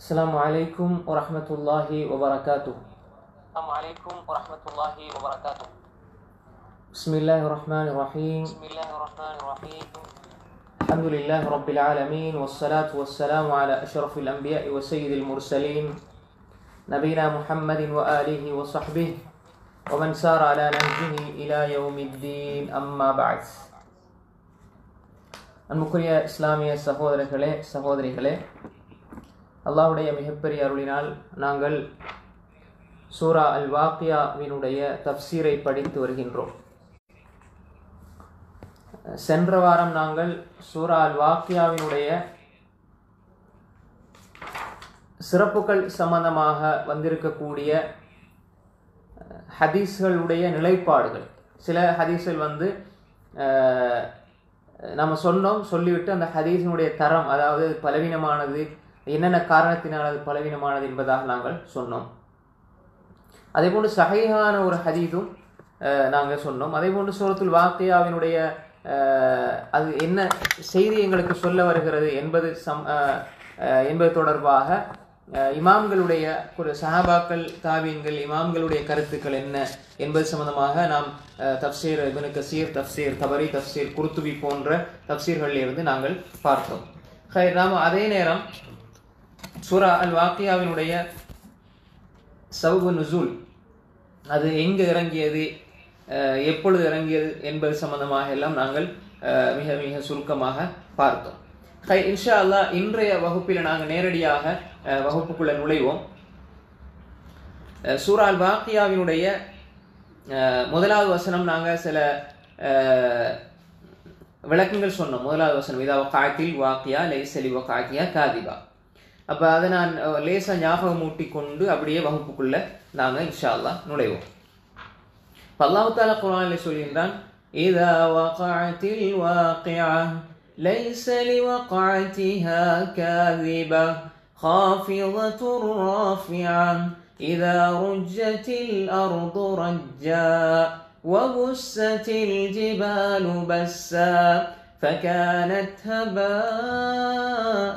السلام عليكم ورحمة الله وبركاته السلام عليكم ورحمة الله وبركاته بسم الله الرحمن الرحيم بسم الله الرحمن الرحيم الحمد لله رب العالمين والصلاة والسلام على أشرف الأنبياء وسيد المرسلين نبينا محمد وآله وصحبه ومن سار على نهجه إلى يوم الدين أما بعد அன்புக்குரிய இஸ்லாமிய சகோதரர்களே சகோதரிகளே அல்லாஹ்வுடைய மிகப்பெரிய அருளினால் நாங்கள் சூரா அல் வாக்கியாவினுடைய தப்சீரை படித்து வருகின்றோம் சென்ற வாரம் நாங்கள் சூரா அல் வாக்கியாவினுடைய சிறப்புகள் சம்பந்தமாக வந்திருக்கக்கூடிய அஹ், ஹதீஸ்களுடைய நிலைப்பாடுகள் சில ஹதீஸ்கள் வந்து அஹ், நம்ம சொன்னோம் சொல்லிவிட்டு அந்த ஹதீஸினுடைய தரம் அதாவது பலவீனமானது என்னென்ன காரணத்தினால் அது பலவீனமானது என்பதாக நாங்கள் சொன்னோம் அதே போன்று சகையான ஒரு ஹதீஸும் நாங்கள் சொன்னோம் அதே போன்று சூரத்துல் வாக்கியாவினுடைய அஹ், அது என்ன செய்தி எங்களுக்கு சொல்ல வருகிறது என்பது சம் அஹ், அஹ், என்பது தொடர்பாக அஹ், இமாம்களுடைய ஒரு சஹாபாக்கள் தாவீன்கள் இமாம்களுடைய கருத்துக்கள் என்ன என்பது சம்பந்தமாக நாம் அஹ், தப்சீர் இப்னு கசீர் தப்சீர் தபரி தப்சீர் குருத்துபி போன்ற தப்சீர்களில் இருந்து நாங்கள் பார்த்தோம் ஹை, நாம் அதே நேரம் சூரா அல் வாக்கியாவினுடைய சவுபு நுசூல் அது எங்கு இறங்கியது அஹ், எப்பொழுது இறங்கியது என்பது சம்பந்தமாக எல்லாம் நாங்கள் அஹ், மிக மிக சுருக்கமாக பார்த்தோம் ஹை இன்ஷா அல்லாஹ் இன்றைய வகுப்பில் நாங்கள் நேரடியாக அஹ், வகுப்புக்குள்ள நுழைவோம் அஹ், சூரா அல் வாக்கியாவினுடைய அஹ், முதலாவது வசனம் நாங்கள் சில அஹ், விளக்கங்கள் சொன்னோம் முதலாவது வசனம் இதா காய்த்தில் வாக்கியா லைசலி காக்கியா காதிபா அப்போ அதை நான் அஹ், லேசா ஞாபகம் ஊட்டி கொண்டு அப்படியே வகுப்புக்குள்ள நாங்கள் இன்ஷா அல்லாஹ் நுழைவோம் இப்போ அல்லாஹு தாலா குரானில் சொல்கின்றான் இதா வகாத்தில் வாக்கியா ليس لوقعتها كاذبة خافضة رافعة إذا رجت الأرض رجا وبست الجبال بسا فكانت هباء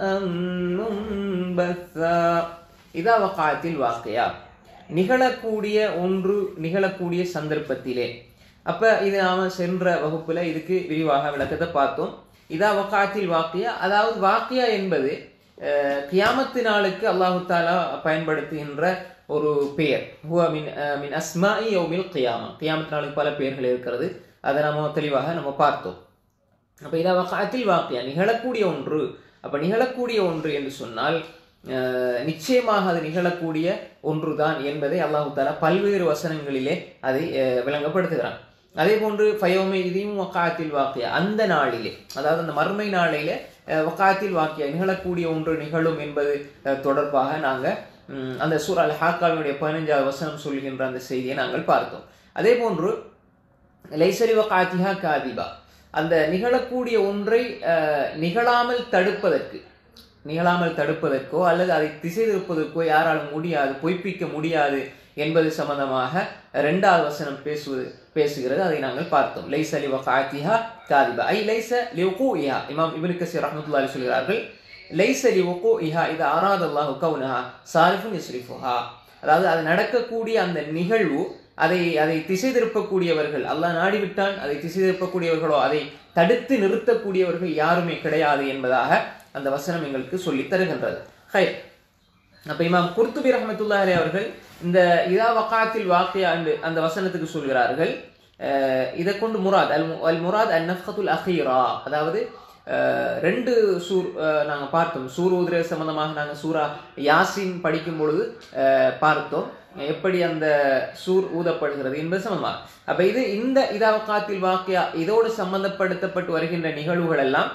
منبثا இதா வக்காத்தில் வாக்கையா நிகழக்கூடிய ஒன்று நிகழக்கூடிய சந்தர்ப்பத்திலே அப்ப இது நாம சென்ற வகுப்புல இதுக்கு விரிவாக விளக்கத்தை பார்த்தோம் இதா வக்காத்தில் வாக்கியா அதாவது வாக்கியா என்பது அஹ், கியாமத்து நாளுக்கு அல்லாஹு தாலா பயன்படுத்துகின்ற ஒரு பெயர் ஹுவ மின் அஹ், மின் அஸ்மாஇ யௌமில் கியாமா கியாமத்து நாளுக்கு பல பெயர்கள் இருக்கிறது அதை நம்ம தெளிவாக நம்ம பார்த்தோம் அப்ப இதா வக்காத்தில் வாக்கியா நிகழக்கூடிய ஒன்று அப்ப நிகழக்கூடிய ஒன்று என்று சொன்னால் அஹ், நிச்சயமாக அது நிகழக்கூடிய ஒன்றுதான் என்பதை அல்லாஹு தாலா பல்வேறு வசனங்களிலே அதை அஹ், விளங்கப்படுத்துகிறான் அதே போன்று ஃபயோமை இதையும் வக்காத்தில் வாக்கியா அந்த நாளிலே அதாவது அந்த மறுமை நாளிலே அஹ், வக்காத்தில் வாக்கியா நிகழக்கூடிய ஒன்று நிகழும் என்பது அஹ், தொடர்பாக நாங்கள் அந்த சூர் அல் ஹாக்காவினுடைய பதினஞ்சாவது வசனம் சொல்கின்ற அந்த செய்தியை நாங்கள் பார்த்தோம் அதே போன்று லைசரி வகாத்திஹா காதிபா அந்த நிகழக்கூடிய ஒன்றை அஹ், நிகழாமல் தடுப்பதற்கு நிகழாமல் தடுப்பதற்கோ அல்லது அதை திசை திருப்பதற்கோ யாராலும் முடியாது பொய்ப்பிக்க முடியாது என்பது சம்பந்தமாக இரண்டாவது வசனம் பேசுவது பேசுகிறது அதை நாங்கள் பார்த்தோம் லைச லி வகாத்திஹா காதிபா ஐ லைச லிவுகு இஹா இமாம் இப்னு கசீர் ரஹ்மத்துல்லாஹி சொல்கிறார்கள் லைச லிவுகு இஹா இது அராத அல்லாஹு கவுனஹா சாரிஃபுன் யஸ்ரிஃபுஹா அதாவது அது நடக்கக்கூடிய அந்த நிகழ்வு அதை அதை திசை திருப்பக்கூடியவர்கள் அல்லாஹ் நாடிவிட்டான் அதை திசை திருப்பக்கூடியவர்களோ அதை தடுத்து நிறுத்தக்கூடியவர்கள் யாருமே கிடையாது என்பதாக அந்த வசனம் எங்களுக்கு சொல்லித் தருகின்றது ஹை அப்ப இமாம் குர்துபி ரஹமத்துல்லாஹி அலைஹி அவர்கள் இந்த இதா வகாத்தில் வாக்கியா என்று அந்த வசனத்துக்கு சொல்கிறார்கள் அஹ், இதை கொண்டு முராத் அல் மு- அல் முராத் அல் நஃபத்துல் அஹீரா அதாவது அஹ், ரெண்டு சூர் அஹ், நாங்க பார்த்தோம் சூர் உதிர சம்பந்தமாக நாங்க சூரா யாசின் படிக்கும் பொழுது அஹ், பார்த்தோம் எப்படி அந்த சூர் ஊதப்படுகிறது என்பது சம்பந்தமாக அப்ப இது இந்த இதா வகாத்தில் வாக்கியா இதோடு சம்பந்தப்படுத்தப்பட்டு வருகின்ற நிகழ்வுகள் எல்லாம்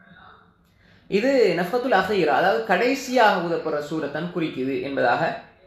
இது நஃபத்துல் அசைரா அதாவது கடைசியாக ஊதப்படுற சூரத்தான் குறிக்குது என்பதாக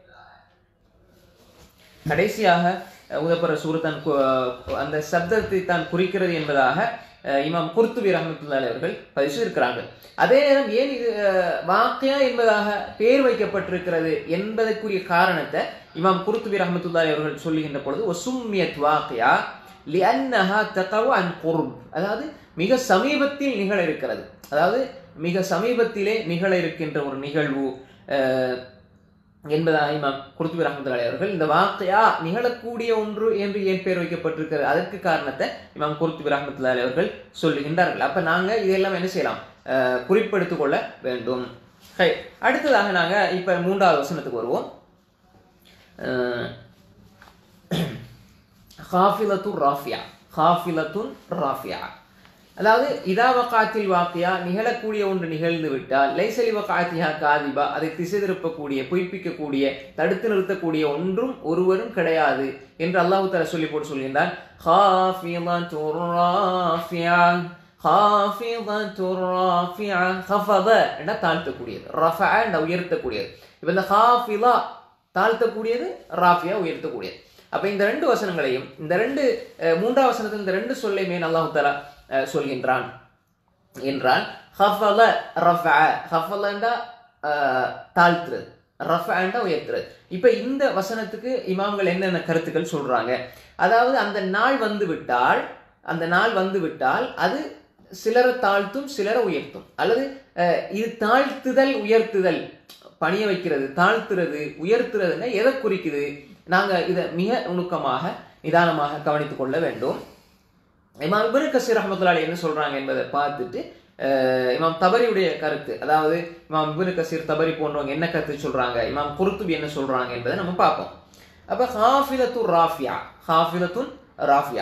கடைசியாக அஹ், ஊதப்படுற சூரத்தான் கு- அந்த சப்தத்தை தான் குறிக்கிறது என்பதாக அஹ், இமாம் குர்துபி ரஹமத்துல்லாஹி அவர்கள் பதிவு இருக்கிறார்கள் அதே நேரம் ஏன் இது அஹ், வாக்கியா என்பதாக பெயர் வைக்கப்பட்டிருக்கிறது என்பதற்குரிய காரணத்தை இமாம் குர்துபி ரஹமத்துல்லாஹி அவர்கள் சொல்லுகின்ற பொழுது ஒசும்மியத் வாக்கியா லிஅன்னஹா தகவு அன் குர்ப் அதாவது மிக சமீபத்தில் நிகழ இருக்கிறது அதாவது மிக சமீபத்திலே நிகழ இருக்கின்ற ஒரு நிகழ்வு அஹ், என்பதாக இமாம் குருத்துபி ரஹமத்துல்லாஹி அவர்கள் இந்த வாக்கையா நிகழக்கூடிய ஒன்று என்று ஏன் பேர் வைக்கப்பட்டிருக்கிறது அதற்கு காரணத்தை இமாம் குருத்துபி ரஹமத்துல்லாஹி அவர்கள் சொல்லுகின்றார்கள் அப்ப நாங்க இதெல்லாம் என்ன செய்யலாம் அஹ், குறிப்பெடுத்துக் கொள்ள வேண்டும் ஹை. அடுத்ததாக நாங்க இப்ப மூன்றாவது வசனத்துக்கு வருவோம் அஹ், ஹாஃபிலத்துன் ராஃபியா ஹாஃபிலத்துன் ராஃபியா அதாவது இதா வகாத்தில் வாக்கியா நிகழக்கூடிய ஒன்று நிகழ்ந்து விட்டால் லைசலி வகாத்தியா காதிபா அதை திசை திருப்பக்கூடிய பொய்ப்பிக்கக்கூடிய தடுத்து நிறுத்தக்கூடிய ஒன்றும் ஒருவரும் கிடையாது என்று அல்லாஹு தஆலா சொல்லி போட்டு சொல்கின்றான் ஹாஃபிலத்துர் ராஃபியா ஹாஃபிலத்துர் ராஃபியா ஹஃபத என்ற தாழ்த்தக்கூடியது ரஃபா என்ற உயர்த்தக்கூடியது இப்போ இந்த ஹாஃபிலா தாழ்த்தக்கூடியது ராஃபியா உயர்த்தக்கூடியது அப்ப இந்த ரெண்டு வசனங்களையும் இந்த ரெண்டு அஹ், மூன்றாம் வசனத்தில் இந்த ரெண்டு சொல்லையுமே அல்லாஹு தஆலா அஹ், சொல்கின்றான் என்றால் ஹஃபல ரஃபா ஹஃபலண்டா தாழ்த்துறது ரஃபாண்டா உயர்த்துறது இப்ப இந்த வசனத்துக்கு இமாம்கள் என்னென்ன கருத்துக்கள் சொல்றாங்க அதாவது அந்த நாள் வந்து விட்டால் அந்த நாள் வந்து விட்டால் அது சிலரை தாழ்த்தும் சிலரை உயர்த்தும் அல்லது அஹ், இது தாழ்த்துதல் உயர்த்துதல் பணிய வைக்கிறது தாழ்த்துறது உயர்த்துறதுன்னா எதை குறிக்குது நாங்க இதை மிக நுணுக்கமாக நிதானமாக கவனித்துக் கொள்ள வேண்டும் இமாம் இப்னு கசீர் ரஹ்மத்துல்லாஹி என்ன சொல்றாங்க என்பதை பார்த்துட்டு அஹ், இமாம் தபரியுடைய கருத்து அதாவது இமாம் இப்னு கசீர் தபரி போன்றவங்க என்ன கருத்து சொல்றாங்க இமாம் குருத்துபி என்ன சொல்றாங்க என்பதை நம்ம பார்ப்போம் அப்ப ஹாஃபிலத்து ராஃபியா ஹாஃபிலத்துன் ராஃபியா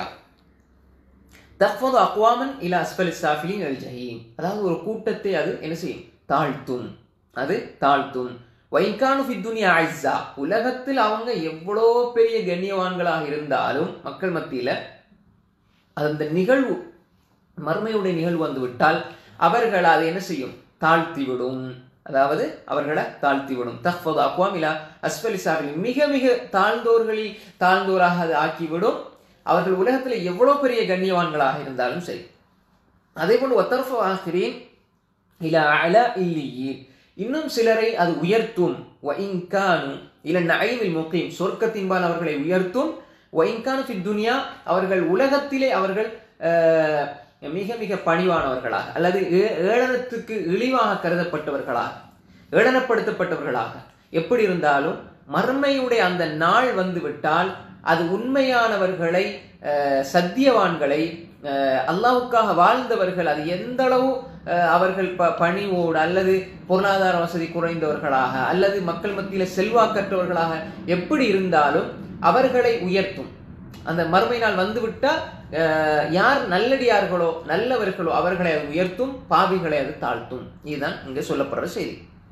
தஃபது அக்வாமன் இல அஸ்பலி சாஃபிலின் அல் ஜஹீம் அதாவது ஒரு கூட்டத்தை அது என்ன செய்யும் தாழ்த்தும் அது தாழ்த்தும் வைகானு ஃபி துனியா ஐஸா உலகத்தில் அவங்க எவ்வளோ பெரிய கண்ணியவான்களாக இருந்தாலும் மக்கள் மத்தியில அந்த நிகழ்வு மறுமையுடைய நிகழ்வு வந்து விட்டால் அவர்கள் அதை என்ன செய்யும் தாழ்த்தி விடும் அதாவது அவர்களை தாழ்த்தி விடும் தஃபது அக்வாம் இலா அஸ்பலி சாஃபிலின் மிக மிக தாழ்ந்தோர்களில் தாழ்ந்தோராக அது ஆக்கிவிடும் அவர்கள் உலகத்தில் எவ்வளவு பெரிய கண்ணியவான்களாக இருந்தாலும் சரி அதே போல் ஒத்தர்ஃபு ஆசிரியன் இல அல இல்லியீன் இன்னும் சிலரை அது உயர்த்தும் வஇன்கானு இல நைவில் முகீம் சொர்க்கத்தின்பால் அவர்களை உயர்த்தும் வஇன்கானு ஃபி துனியா அவர்கள் உலகத்திலே அவர்கள் அஹ், மிக மிக பணிவானவர்களாக அல்லது ஏ- ஏளனத்துக்கு இழிவாக கருதப்பட்டவர்களாக ஏளனப்படுத்தப்பட்டவர்களாக எப்படி இருந்தாலும் மர்மையுடைய அந்த நாள் வந்து விட்டால் அது உண்மையானவர்களை அஹ், சத்தியவான்களை அஹ், அல்லாஹ்வுக்காக வாழ்ந்தவர்கள் அது எந்த அளவு அஹ், அவர்கள் ப பணிவோடு அல்லது பொருளாதார வசதி குறைந்தவர்களாக அல்லது மக்கள் மத்தியில செல்வாக்கற்றவர்களாக எப்படி இருந்தாலும் அவர்களை உயர்த்தும் அந்த மறுமை நாள் வந்துவிட்டால் அஹ், யார் நல்லடியார்களோ நல்லவர்களோ அவர்களை அது உயர்த்தும் பாவிகளை அது தாழ்த்தும் இதுதான் இங்க சொல்லப்படுற செய்தி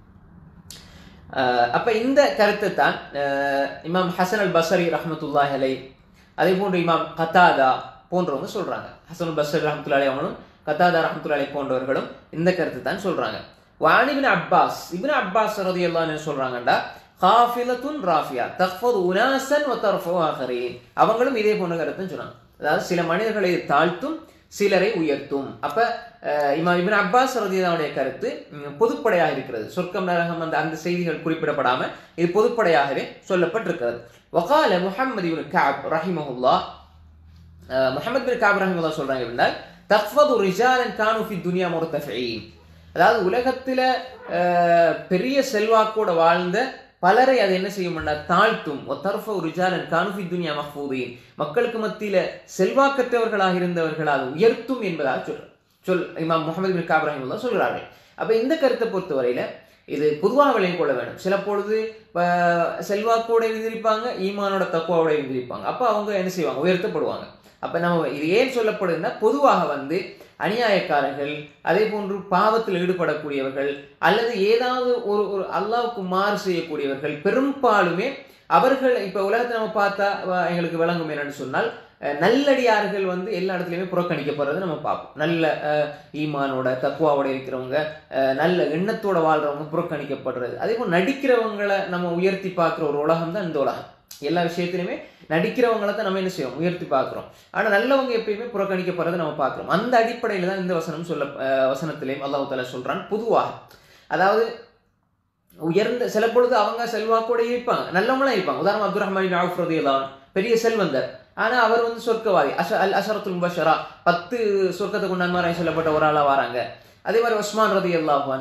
அஹ் அப்ப இந்த கருத்தை தான் அஹ் இமாம் ஹசன் அல் பசரி ரஹமத்துல்லாஹி அலை அதே போன்று இமாம் கத்தாதா போன்றவங்க சொல்றாங்க ஹசன் அல் பசரி ரஹமத்துல்லாஹி அவங்களும் கத்தாதா ரஹமத்துல்லாஹி போன்றவர்களும் இந்த கருத்தை தான் சொல்றாங்க வானிபின் அப்பாஸ் இப்னு அப்பாஸ் ரலியல்லாஹு அன்ஹு சொல்றாங்கடா காஃபிலத்துன் ராஃபியா தஃபது உனாசன் வ தர்ஃபு ஆகரீன் அவங்களும் இதே போன்ற கருத்துன்னு சொன்னாங்க அதாவது சில மனிதர்களை தாழ்த்தும் சிலரை உயர்த்தும் அப்ப அஹ், இமாம் இப்னு அப்பாஸ் ரதியல்லாவுடைய கருத்து ம், பொதுப்படையாக இருக்கிறது சொர்க்கம் நரகம் அந்த அந்த செய்திகள் குறிப்பிடப்படாம இது பொதுப்படையாகவே சொல்லப்பட்டிருக்கிறது வகால முஹம்மது இப்னு கஅப் ரஹிமஹுல்லாஹ் அஹ், முஹம்மது பின் கஅப் ரஹிமஹுல்லாஹ் சொல்றாங்க அப்படின்னால் தஃபது ரிஜாலன் கானு ஃபி துனியா முர்தஃபீன் அதாவது உலகத்துல அஹ், பெரிய செல்வாக்கோட வாழ்ந்த பலரை அது என்ன செய்யும்னா தாழ்த்தும் ஒத்தர்ஃப ரிஜாலன் கானுஃபி துனியா மஹ்பூதீன் மக்களுக்கு மத்தியில செல்வாக்கற்றவர்களாக இருந்தவர்கள் அது உயர்த்தும் என்பதாக சொல்ற சொல் இமாம் முகமது பின் காப்ராஹிம் தான் சொல்கிறார்கள் அப்ப இந்த கருத்தை பொறுத்தவரையில இது பொதுவாக விளங்கிக் கொள்ள வேண்டும் சில பொழுது அஹ், செல்வாக்கோட இருந்திருப்பாங்க ஈமானோட தக்குவாவோட இருந்திருப்பாங்க அப்ப அவங்க என்ன செய்வாங்க உயர்த்தப்படுவாங்க அப்ப நம்ம இது ஏன் சொல்லப்படுதுன்னா பொதுவாக வந்து அநியாயக்காரர்கள் அதே போன்று பாவத்தில் ஈடுபடக்கூடியவர்கள் அல்லது ஏதாவது ஒரு ஒரு அல்லாவுக்கு மாறு செய்யக்கூடியவர்கள் பெரும்பாலுமே அவர்கள் இப்ப உலகத்தை நம்ம பார்த்தா வ- எங்களுக்கு விளங்கும் என்னன்னு சொன்னால் அஹ், நல்லடியார்கள் வந்து எல்லா இடத்துலையுமே புறக்கணிக்கப்படுறதை நம்ம பார்ப்போம் நல்ல அஹ், ஈமானோட தக்குவாவோட இருக்கிறவங்க அஹ், நல்ல எண்ணத்தோட வாழ்றவங்க புறக்கணிக்கப்படுறது அதே போல் நடிக்கிறவங்களை நம்ம உயர்த்தி பார்க்குற ஒரு உலகம் தான் இந்த உலகம் எல்லா விஷயத்திலுமே நடிக்கிறவங்கள தான் நம்ம என்ன செய்வோம் உயர்த்தி பார்க்குறோம் ஆனா நல்லவங்க எப்பயுமே புறக்கணிக்கப்படுறதை நம்ம பார்க்குறோம் அந்த அடிப்படையில தான் இந்த வசனம் சொல்ல அஹ், வசனத்திலேயும் அல்லாஹ் தாலா சொல்றான் பொதுவாக அதாவது உயர்ந்த சில பொழுது அவங்க செல்வாக்கோட இருப்பாங்க நல்லவங்களா இருப்பாங்க உதாரணம் அப்துல் ரஹ்மான் அவுஃப் ரதியல்லாஹு அன்ஹு, பெரிய செல்வந்தர் ஆனா அவர் வந்து சொர்க்கவாதி அஷ அல் அஷரத்துல் முபஷரா பத்து சொர்க்கத்தை கொண்டான் மாதிரி சொல்லப்பட்ட ஒரு ஆளா வராங்க அதே மாதிரி உஸ்மான் ரதி அல்லாஹான்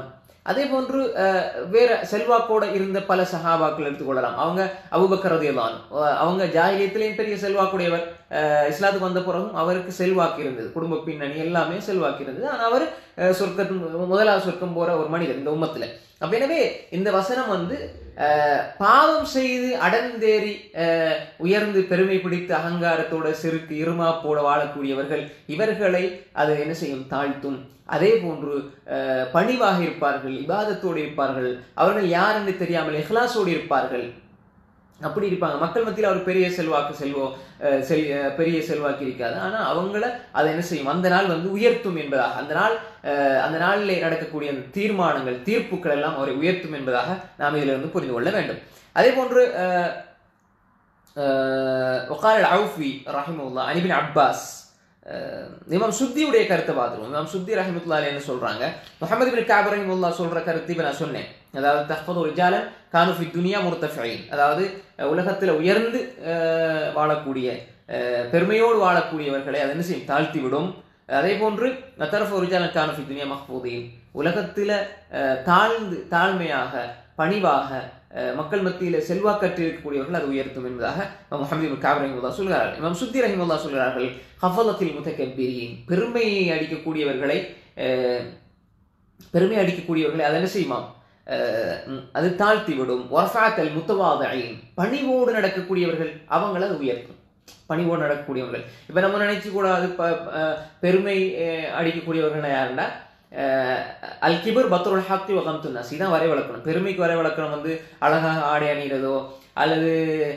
அதே போன்று அஹ், வேற செல்வாக்கோட இருந்த பல சஹாபாக்கள் எடுத்துக்கொள்ளலாம் அவங்க அபுபக்கர் ரதியல்லான் அவங்க ஜாகிலியத்திலேயும் பெரிய செல்வாக்குடையவர் அஹ், இஸ்லாத்துக்கு வந்த பிறகும் அவருக்கு செல்வாக்கு இருந்தது குடும்ப பின்னணி எல்லாமே செல்வாக்கு இருந்தது ஆனால் அவர் அஹ், சொர்க்கத்தின் முதலாவது சொர்க்கம் போற ஒரு மனிதர் இந்த உம்மத்துல அப்ப எனவே இந்த வசனம் வந்து அஹ், பாவம் செய்து அடர்ந்தேறி அஹ், உயர்ந்து பெருமை பிடித்து அகங்காரத்தோட செருக்கு இருமாப்போட வாழக்கூடியவர்கள் இவர்களை அது என்ன செய்யும் தாழ்த்தும் அதே போன்று அஹ், பணிவாக இருப்பார்கள் இபாதத்தோடு இருப்பார்கள் அவர்கள் யார் என்று தெரியாமல் இஹ்லாஸோடு இருப்பார்கள் அப்படி இருப்பாங்க மக்கள் மத்தியில் அவர் பெரிய செல்வாக்கு செல்வோ அஹ், செல் அஹ், பெரிய செல்வாக்கு இருக்காது ஆனா அவங்கள அதை என்ன செய்யும் அந்த நாள் வந்து உயர்த்தும் என்பதாக அந்த நாள் அஹ், அந்த நாளிலே நடக்கக்கூடிய அந்த தீர்மானங்கள் தீர்ப்புகள் எல்லாம் அவரை உயர்த்தும் என்பதாக நாம் இதில் இருந்து புரிந்து கொள்ள வேண்டும் அதே போன்று அஹ், அஹ், وقال العوفي رحمه الله عن ابن عباس அஹ், இமாம் சுத்தியுடைய கருத்தை பார்த்துருவோம் இமாம் சுத்தி ரஹமத்துல்லாஹி என்ன சொல்றாங்க முகமது பின் காப் ரஹிமுல்லா சொல்ற கருத்து இப்ப நான் சொன்னேன் அதாவது தஹ்ஃபது ரிஜாலன் கானு ஃபி துனியா முர்தஃபியின் அதாவது அஹ், உலகத்துல உயர்ந்து அஹ், வாழக்கூடிய அஹ், பெருமையோடு வாழக்கூடியவர்களை அது என்ன செய்யும் தாழ்த்தி விடும் அதே போன்று தரஃபு ரிஜாலன் கானு ஃபி துனியா மஹ்பூதீன் உலகத்துல அஹ், தாழ்ந்து தாழ்மையாக பணிவாக அஹ், மக்கள் மத்தியில செல்வாக்கற்று இருக்கக்கூடியவர்கள் அது உயர்த்தும் என்பதாக முஹம்மது இப்னு காப் ரஹிமுல்லா சொல்கிறார்கள் இமாம் சுத்தி ரஹிமுல்லா சொல்கிறார்கள் ஹஃபலத்தில் முத்தகபீரின் பெருமையை அடிக்கக்கூடியவர்களை அஹ், பெருமை அடிக்கக்கூடியவர்களை அது என்ன செய்யுமாம் அஹ், ம், அது தாழ்த்தி விடும் ஒர்ஃபாத்தல் முத்தவாதையின் பணிவோடு நடக்கக்கூடியவர்கள் அவங்கள அது உயர்த்தும் பணிவோடு நடக்கக்கூடியவர்கள் இப்ப நம்ம நினைச்சு கூட அது ப- அஹ், பெருமை அஹ், அடிக்கக்கூடியவர்கள் யாருன்னா அஹ், அல் கிபர் பத்ருல் ஹாக்தி வகம் துன்னாஸ் இதான் வரை வளர்க்கணும் பெருமைக்கு வரை வளர்க்கணும் வந்து அழகாக ஆடை அணிகிறதோ அல்லது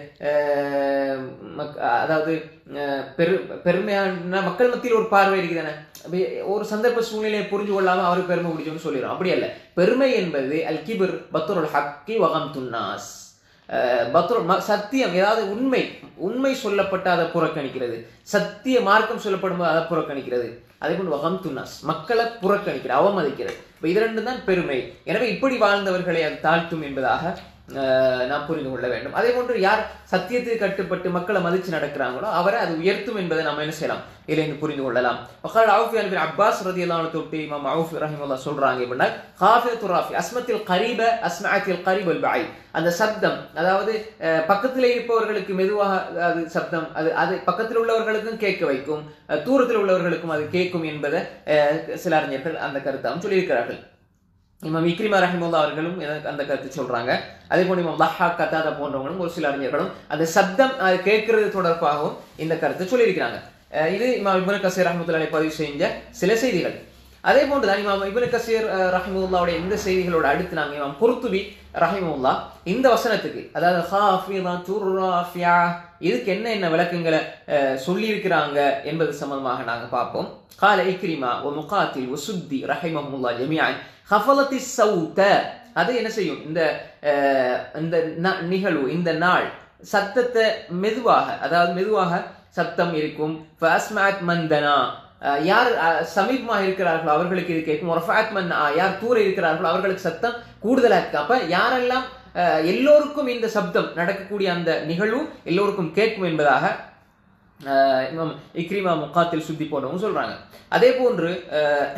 அஹ், மக்- அதாவது அஹ், பெரு பெருமையான மக்கள் மத்தியில் ஒரு பார்வை இருக்குதானே அப்படி ஒரு சந்தர்ப்ப சூழ்நிலையை புரிஞ்சு கொள்ளாம அவருக்கு பெருமை பிடிச்சோம்னு சொல்லிடும் அப்படி அல்ல பெருமை என்பது அல் கிபர் பத்ருல் ஹக்கி வகம் துன்னாஸ் அஹ், பத்ரு ம- சத்தியம் ஏதாவது உண்மை உண்மை சொல்லப்பட்ட அதை புறக்கணிக்கிறது சத்திய மார்க்கம் சொல்லப்படும் போது அதை புறக்கணிக்கிறது அதே போன்று வகம் துன்னாஸ் மக்களை புறக்கணிக்கிறது அவமதிக்கிறது இப்ப இது ரெண்டும் தான் பெருமை எனவே இப்படி வாழ்ந்தவர்களை அது தாழ்த்தும் என்பதாக அஹ், நாம் புரிந்து கொள்ள வேண்டும் அதே போன்று யார் சத்தியத்துக்கு கட்டுப்பட்டு மக்களை மதிச்சு நடக்கிறாங்களோ அவரை அது உயர்த்தும் என்பதை நம்ம என்ன செய்யலாம் இதிலிருந்து புரிந்து கொள்ளலாம் வக்கால் அவுஃபி அன்பின் அப்பாஸ் ரதி அல்லாஹ் தொட்டு இமாம் அவுஃப் ரஹிமுல்லா சொல்றாங்க எப்படின்னா காஃபில் துராஃபி அஸ்மத்தில் கரீப அஸ்மாத்தில் கரீப் அல் பாய் அந்த சப்தம் அதாவது அஹ், பக்கத்தில் இருப்பவர்களுக்கு மெதுவாக அது சப்தம் அது அது பக்கத்தில் உள்ளவர்களுக்கும் கேட்க வைக்கும் அஹ், தூரத்தில் உள்ளவர்களுக்கும் அது கேட்கும் என்பதை அஹ், சில அறிஞர்கள் அந்த கருத்தாகவும் சொல்லியிருக்கிறார்கள் இமாம் இக்ரிமா ரஹிமுல்லா அவர்களும் எனக்கு அந்த கருத்து சொல்றாங்க அதே போல இமாம் லஹா கத்தாதா போன்றவங்களும் ஒரு சில அறிஞர்களும் அந்த சப்தம் அது கேட்கறது தொடர்பாகவும் இந்த கருத்தை சொல்லியிருக்கிறாங்க அஹ் இது இமாம் இப்னு கசீர் ரஹமத்துல்லாஹி பதிவு செஞ்ச சில செய்திகள் அதே போன்றுதான் இமாம் இப்னு கசீர் அஹ், ரஹிமுல்லாவுடைய இந்த செய்திகளோட அடுத்து நாங்க இமாம் குர்துபி ரஹிமுல்லா இந்த வசனத்துக்கு அதாவது ஹாஃபிதத்துர் ராஃபியா இதுக்கு என்ன என்ன விளக்கங்களை அஹ், சொல்லியிருக்கிறாங்க என்பது சம்பந்தமாக நாங்க பார்ப்போம் قال இக்ரிமா ومقاتل وسدي رحمهم الله جميعا خفضت الصوت அது என்ன செய்யும் இந்த அஹ், இந்த ந- நிகழ்வு இந்த நாள் சத்தத்தை மெதுவாக அதாவது மெதுவாக சத்தம் இருக்கும் ஃபஸ்மாத் மந்தனா அஹ், யார் அஹ், சமீபமாக இருக்கிறார்களோ அவர்களுக்கு இது கேட்கும் ஒரஃபாத் மன் அஹ், யார் தூர இருக்கிறார்களோ அவர்களுக்கு சத்தம் கூடுதலா இருக்கு அப்ப யாரெல்லாம் அஹ், எல்லோருக்கும் இந்த சப்தம் நடக்கக்கூடிய அந்த நிகழ்வு எல்லோருக்கும் கேட்கும் என்பதாக அஹ், இமாம் இக்ரிமா முகாத்தில் சுத்தி போனவங்க சொல்றாங்க அதே போன்று அஹ்,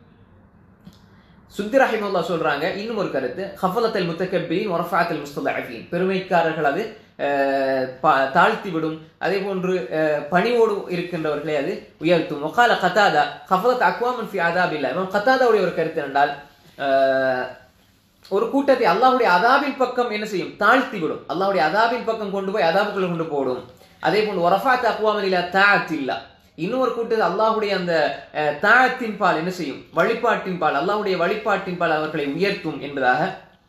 சுத்தி ரஹிமுல்லா சொல்றாங்க இன்னும் ஒரு கருத்து ஹஃபலத்தல் முத்தக்கபீன் ஒரஃபாத்தல் முஸ்தலஃபீன் பெருமைக்காரர்கள் அது அஹ், பா- தாழ்த்தி விடும் அதே போன்று அஹ், பணிவோடு இருக்கின்றவர்களை அது உயர்த்தும் ஒகால கத்தாதா ஹஃபலத் அக்வாமன் ஃபி அதாபில்லா இமாம் கத்தாதாவுடைய ஒரு கருத்து என்றால் அஹ், ஒரு கூட்டத்தை அல்லாஹ்வுடைய அதாபின் பக்கம் என்ன செய்யும் தாழ்த்தி விடும் அல்லாஹ்வுடைய அதாபின் பக்கம் கொண்டு போய் அதாபுக்குள்ள கொண்டு போடும் அதே போன்று ஒரஃபாத் அக்வாமன் இல்லா தாத்தில்லா இன்னொரு கூட்டத்தை அல்லாஹ்வுடைய அந்த அஹ், தாத்தின் பால் என்ன செய்யும் வழிபாட்டின் பால் அல்லாஹ்வுடைய வழிபாட்டின் பால் அவர்களை உயர்த்தும் என்பதாக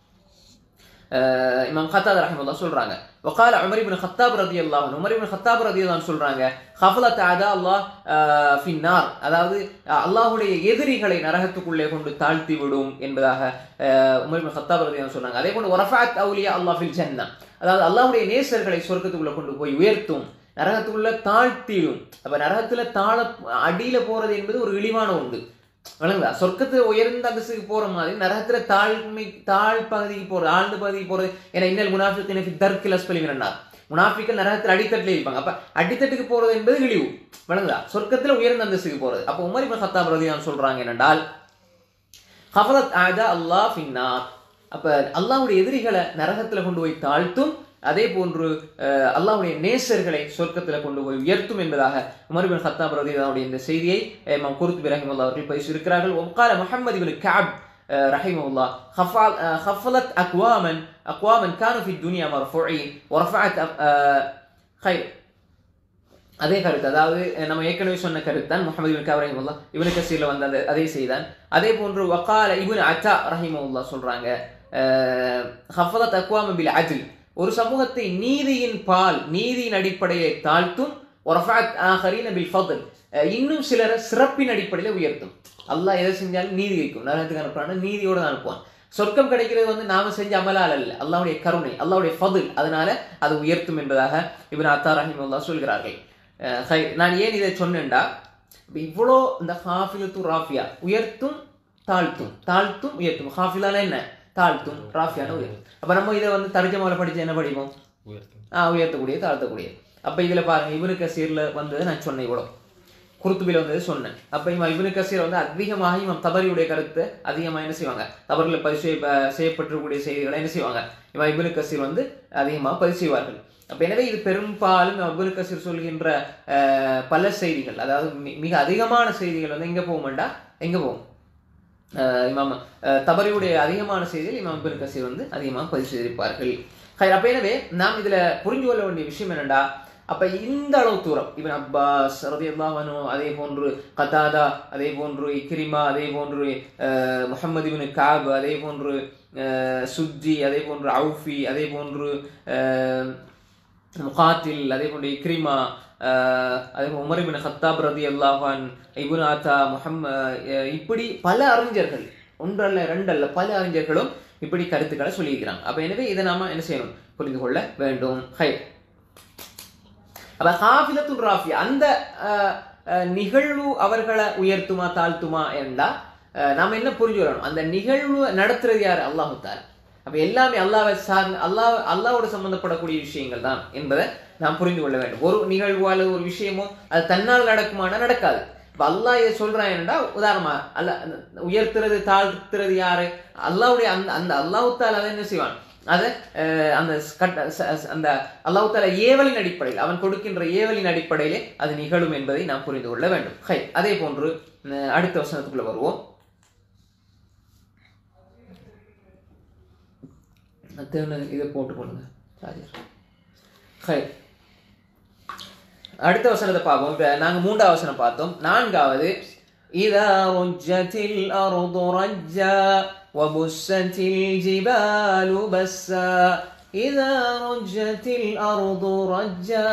அஹ், இமாம் கத்தாத் ரஹிமல்லா சொல்றாங்க وقال عمر بن الخطاب رضي الله عنه عمر بن الخطاب رضي الله عنه சொல்றாங்க خفلت اعداء الله அஹ், في النار அதாவது அஹ், அல்லாஹ்வுடைய எதிரிகளை நரகத்துக்குள்ளே கொண்டு தாழ்த்தி விடும் என்பதாக அஹ், உமர் பின் கத்தாப் ரதி சொன்னாங்க அதே போன்று வரஃபாத் அவுலியா அல்லாஹ் ஃபில் ஜன்னா அதாவது அல்லாஹ்வுடைய நேசர்களை சொர்க்கத்துக்குள்ள கொண்டு போய் உயர்த்தும் நரகத்துக்குள்ள தாழ்த்திடும் அப்ப நரகத்துல தாழ அடியில போறது என்பது ஒரு இழிவான ஒன்று விளங்குதா சொர்க்கத்து உயர்ந்த அந்தஸ்துக்கு போற மாதிரி நரகத்துல தாழ்மை தாழ் பகுதிக்கு போறது ஆழ்ந்த பகுதிக்கு போறது ஏன்னா இன்னல் முனாஃபிக்கின ஃபி தர்க்கில் அஸ்பலி மினன்னார் முனாஃபிக்கள் நரகத்துல அடித்தட்டுல இருப்பாங்க அப்ப அடித்தட்டுக்கு போறது என்பது இழிவு விளங்குதா சொர்க்கத்துல உயர்ந்த அந்தஸ்துக்கு போறது அப்ப உமர் இப்னு கத்தாப் ரலியல்லாஹு அன்ஹு சொல்றாங்க என்னென்றால் ஹஃபலத் ஆதா அல்லாஹ் ஃபின்னார் அப்ப அல்லாஹ்வுடைய எதிரிகளை நரகத்துல கொண்டு போய் தாழ்த்தும் அதே போன்று அஹ், அல்லாஹ்வுடைய நேசர்களை சொர்க்கத்துல கொண்டு போய் உயர்த்தும் என்பதாக உமர் பின் ஹத்தாப் ரலியல்லாஹுடைய இந்த செய்தியை இமாம் குர்துபி ரஹிமஹுல்லாஹ் அவர்கள் பேசியிருக்கிறார்கள் وقال محمد بن كعب آه، رحمه الله خفل- آه، خفلت أقواما أقواما كانوا في الدنيا مرفوعين ورفعت آه، خير அதே கருத்து அதாவது அஹ், நம்ம ஏற்கனவே சொன்ன கருத்து தான் முகமது இபின் காப் ரஹிமுல்லா இவனு கசீர்ல வந்த அந்த அதே செய்தான் அதே போன்று வக்கால இபுன் அத்தா ரஹிமுல்லா சொல்றாங்க அஹ், ஹஃபலத் அக்வாம பில் அஜில் ஒரு சமூகத்தை நீதியின் பால் நீதியின் அடிப்படையை தாழ்த்தும் ஒரஃபாத் ஆஹரீன பில் ஃபضل அஹ், இன்னும் சிலரை சிறப்பின் அடிப்படையில் உயர்த்தும் அல்லாஹ் எதை செஞ்சாலும் நீதி வைக்கும் நரகத்துக்கு அனுப்புறான்னு நீதியோட தான் அனுப்புவான் சொர்க்கம் கிடைக்கிறது வந்து நாம செஞ்ச அமலால் அல்ல அல்லாஹ்வுடைய கருணை அல்லாஹ்வுடைய ஃபضل அதனால அது உயர்த்தும் என்பதாக இப்னு அத்தா ரஹிமுல்லா சொல்கிறார்கள் அஹ் ஹை, நான் ஏன் இதை சொன்னேன்டா இப்ப இவ்வளோ இந்த ஹாஃபிலத்து ராஃபியா உயர்த்தும் தாழ்த்தும் தாழ்த்தும் உயர்த்தும் ஹாஃபிலான என்ன தாழ்த்தும் ராஃபியான உயர்த்தும் அப்ப நம்ம இதை வந்து தர்ஜமாவில் படிச்சு என்ன படிப்போம் ஆ உயர்த்தக்கூடிய தாழ்த்தக்கூடிய அப்ப இதுல பாருங்க இவனு கசீர்ல வந்தது நான் சொன்னேன் இவ்வளோ குருத்துபில வந்தது சொன்னேன் அப்ப இவன் இவனு கசீர் வந்து அதிகமாக இவன் தபரியுடைய கருத்தை அதிகமாக என்ன செய்வாங்க தபரில் பதிவு செய்ய ப- செய்யப்பட்டிருக்கக்கூடிய செய்திகளை என்ன செய்வாங்க இவன் இவனு கசீர் வந்து அதிகமாக பதிவு செய்வார்கள் அப்ப எனவே இது பெரும்பாலும் அபுல் கசீர் சொல்கின்ற அஹ், பல செய்திகள் அதாவது மி- மிக அதிகமான செய்திகள் வந்து எங்க போகும்டா எங்க போகும் அஹ், இமாம் அஹ், தபரியுடைய அதிகமான செய்திகள் இமாம் அபுல் கசீர் வந்து அதிகமாக பதிவு செய்திருப்பார்கள் ஹைர், அப்ப எனவே நாம் இதுல புரிஞ்சு கொள்ள வேண்டிய விஷயம் என்னடா அப்ப இந்த அளவு தூரம் இவன் அப்பாஸ் ரதியல்லாஹு அதே போன்று கதாதா அதே போன்று இக்ரிமா அதே போன்று அஹ், முஹம்மது இப்னு காப் அதே போன்று அஹ், சுஜ்ஜி அதே போன்று அவுஃபி அதே போன்று அஹ், முகாத்தில் அதே போன்று இக்ரிமா ஆஹ் அதே போல் உமர் இபின் ஹத்தாப் ரதி அல்லாஹான் இபுன் ஆத்தா முஹம்ம அஹ் இப்படி பல அறிஞர்கள் ஒன்றல்ல ரெண்டல்ல பல அறிஞர்களும் இப்படி கருத்துக்களை சொல்லியிருக்கிறாங்க அப்ப எனவே இதை நாம என்ன செய்யணும் புரிந்து கொள்ள வேண்டும் ஹை அப்ப ஹாஃபிலத்துல் ராஃபி அந்த அஹ், அஹ், நிகழ்வு அவர்களை உயர்த்துமா தாழ்த்துமா என்றா அஹ், நாம என்ன புரிஞ்சு வரணும் அந்த நிகழ்வு நடத்துறது யாரு அல்லாஹு தாலா அப்ப எல்லாமே அல்லாஹ்வை சார்ந்து அல்லாஹ் அல்லாஹ்வோட சம்பந்தப்படக்கூடிய விஷயங்கள் தான் என்பதை நாம் புரிந்து கொள்ள வேண்டும் ஒரு நிகழ்வோ அல்லது ஒரு விஷயமோ அது தன்னால் நடக்குமானா நடக்காது இப்ப அல்லாஹ் இதை சொல்றான் என்றா உதாரணமா அல்ல உயர்த்துறது தாழ்த்துறது யாரு அல்லாஹ்வுடைய அந்த அந்த அல்லாஹ் தாலா அதை என்ன செய்வான் அதை அஹ், அந்த கட்ட ச- ச- அந்த அல்லாஹ் தாலா ஏவலின் அடிப்படையில் அவன் கொடுக்கின்ற ஏவலின் அடிப்படையிலே அது நிகழும் என்பதை நாம் புரிந்து கொள்ள வேண்டும் ஹை அதே போன்று அஹ், அடுத்த வசனத்துக்குள்ள வருவோம் தேர்னு இதை போட்டுக்கொள்ளுங்க சார்ஜர் ஹை அடுத்த வசனத்தை பார்ப்போம் இப்ப நாங்க மூன்றாவது வசனம் பார்த்தோம் நான்காவது இதா ருஜ்ஜத்தில் அர்து ரஜ்ஜா وبست الجبال بسا إذا رجت الأرض رجا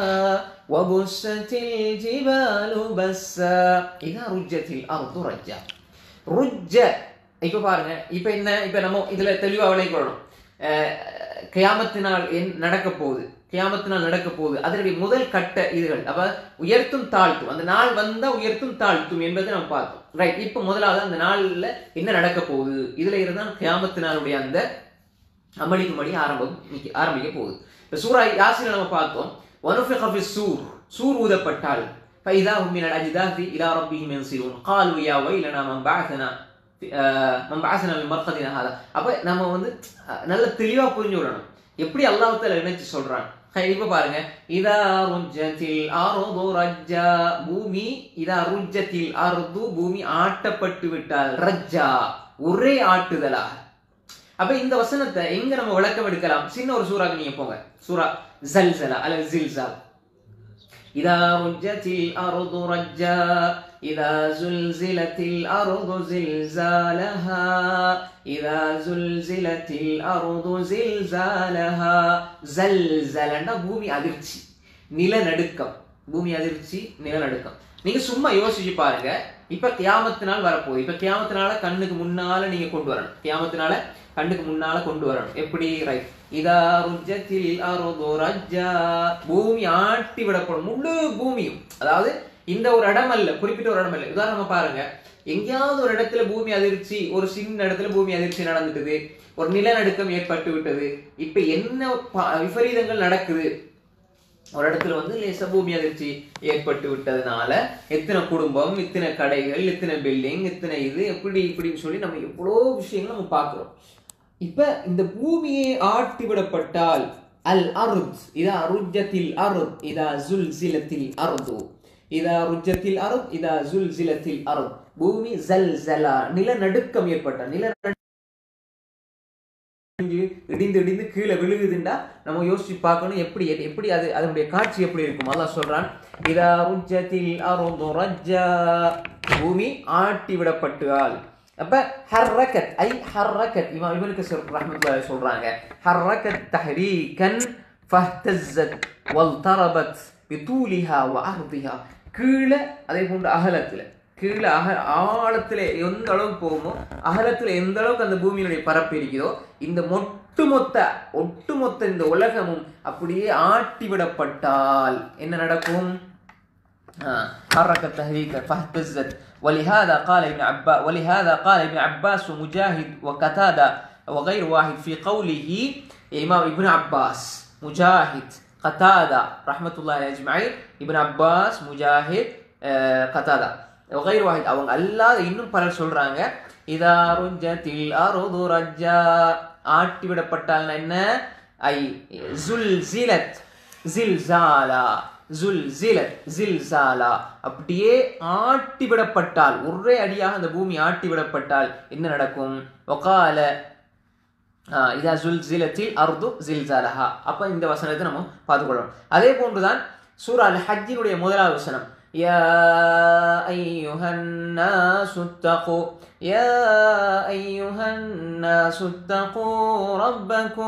وبست الجبال بسا إذا رجت الأرض رجا ருஜ்ஜ இப்ப பாருங்க இப்ப என்ன இப்ப நம்ம இதுல தெளிவா விளைக்கொள்ளணும் கியாமத்தினால் என் நடக்க போகுது கியாமத்தினால் நடக்க போகுது அதனுடைய முதல் கட்ட இதுகள் அப்ப உயர்த்தும் தாழ்த்தும் அந்த நாள் வந்தா உயர்த்தும் தாழ்த்தும் என்பதை நம்ம பார்த்தோம் ரைட் இப்ப முதலாவது அந்த நாள்ல என்ன நடக்க போகுது இதுல இருந்தால் கியாமத்தினாலுடைய அந்த அமளிக்கு மணி ஆரம்பம் ஆரம்பிக்க போகுது இப்ப சூரா யாசில நம்ம பார்த்தோம் وَنُفِخَ فِي السُّورِ சூர் ஊதப்பட்டால் فإذا هم من الأجداث إلى ربهم ينسلون قالوا يا ويلنا من بعثنا آه، من بعثنا من مرقدنا هذا அப்ப நம்ம வந்து அஹ், நல்ல தெளிவா புரிஞ்சு விடணும் எப்படி அல்லாஹ்வுத்தால இணைச்சு சொல்றான் ஹை, இப்ப பாருங்க இதா ருஜ்ஜத்தில் அர்து ரஜ்ஜா பூமி இதா ருஜ்ஜத்தில் அர்து பூமி ஆட்டப்பட்டு விட்டால் ரஜ்ஜா ஒரே ஆட்டுதலாக அப்ப இந்த வசனத்தை எங்க நம்ம விளக்கம் எடுக்கலாம் சின்ன ஒரு சூறாக்கு நீங்க போங்க சூரா ஜல்சலா அல்லது ஜில்சால் إذا رجت الأرض رجا إذا زلزلت الأرض زلزالها إذا زلزلت الأرض زلزالها زلزلنا பூமி அதிர்ச்சி நிலநடுக்கம் பூமி அதிர்ச்சி நிலநடுக்கம் நீங்க சும்மா யோசிச்சு பாருங்க இப்ப கியாமத்தினால் வரப்போகுது இப்ப கியாமத்தினால கண்ணுக்கு முன்னால நீங்க கொண்டு வரணும் கியாமத்தினால கண்ணுக்கு முன்னால கொண்டு வரணும் எப்படி ரைட் இதா ருஜத்தில் அருது ரஜ்ஜா பூமி ஆட்டி விடப்படும் முழு பூமியும் அதாவது இந்த ஒரு இடம் அல்ல குறிப்பிட்ட ஒரு இடம் அல்ல உதாரணமா பாருங்க எங்கேயாவது ஒரு இடத்துல பூமி அதிர்ச்சி ஒரு சின்ன இடத்துல பூமி அதிர்ச்சி நடந்துட்டுது ஒரு நிலநடுக்கம் ஏற்பட்டு விட்டது இப்ப என்ன ப- விபரீதங்கள் நடக்குது ஒரு இடத்துல வந்து லேசா பூமி அதிர்ச்சி ஏற்பட்டு விட்டதுனால எத்தனை குடும்பம் இத்தனை கடைகள் இத்தனை பில்டிங் இத்தனை இது எப்படி இப்படின்னு சொல்லி நம்ம எவ்வளோ விஷயங்கள் நம்ம பார்க்குறோம் இப்ப இந்த பூமியை ஆட்டி விடப்பட்டால் அல் அருத் இதா ருஜத்தில் அருத் இதா ஜுல் ஜிலத்தில் அருது இதா ருஜத்தில் அருத் இதா ஜுல் ஜிலத்தில் அருத் பூமி ஜல் ஜலா நிலநடுக்கம் ஏற்பட்ட நில இடிந்து இடிந்து கீழே விழுகுதுண்டா நம்ம யோசிச்சு பார்க்கணும் எப்படி எப்படி அது அதனுடைய காட்சி எப்படி இருக்கும் அல்லாஹ் சொல்றான் இதா ருஜத்தில் அருது ரஜ்ஜா பூமி ஆட்டி விடப்பட்டால் அப்ப ஹர்ரகத் ஐ ஹர்ரகத் இவன் இவனுக்கு ரஹமத்துல்லாஹி சொல்றாங்க ஹர்ரகத் தஹரீகன் ஃபஹ்தஸத் வல்தரபத் பிதூலிஹா வஅர்திஹா கீழே அதே போன்று அகலத்துல கீழே அக ஆழத்துல எந்த அளவுக்கு போகுமோ அகலத்துல எந்த அளவுக்கு அந்த பூமியினுடைய பரப்பு இருக்குதோ இந்த ஒட்டுமொத்த ஒட்டுமொத்த இந்த உலகமும் அப்படியே ஆட்டி விடப்பட்டால் என்ன நடக்கும் حرك التهريك فاهتزت ولهذا قال ابن عباس ولهذا قال ابن عباس ومجاهد وقتادة وغير واحد في قوله إمام ابن عباس مجاهد قتادة رحمة الله عليه أجمعين ابن عباس مجاهد آه، قتادة وغير واحد அவங்க அல்லாத இன்னும் பலர் சொல்றாங்க இதா ருஜத்தில் அருது ரஜ்ஜா ஆட்டி விடப்பட்டால் என்ன ஐ ஜுல் ஜிலத் ஜில்சாலா ஜுல் ஜிலத் ஜில்சாலா அப்படியே ஆட்டி விடப்பட்டால் ஒரே அடியாக அந்த பூமி ஆட்டி விடப்பட்டால் என்ன நடக்கும் ஒகால இதா ஜுல் ஜிலத்தில் அர்து ஜில்சாலஹா அப்ப இந்த வசனத்தை நம்ம பார்த்துக்கொள்ளணும் அதே போன்றுதான் சூரா அல் ஹஜ்ஜினுடைய முதலாவது வசனம் يا أيها الناس اتقوا يا أيها الناس اتقوا ربكم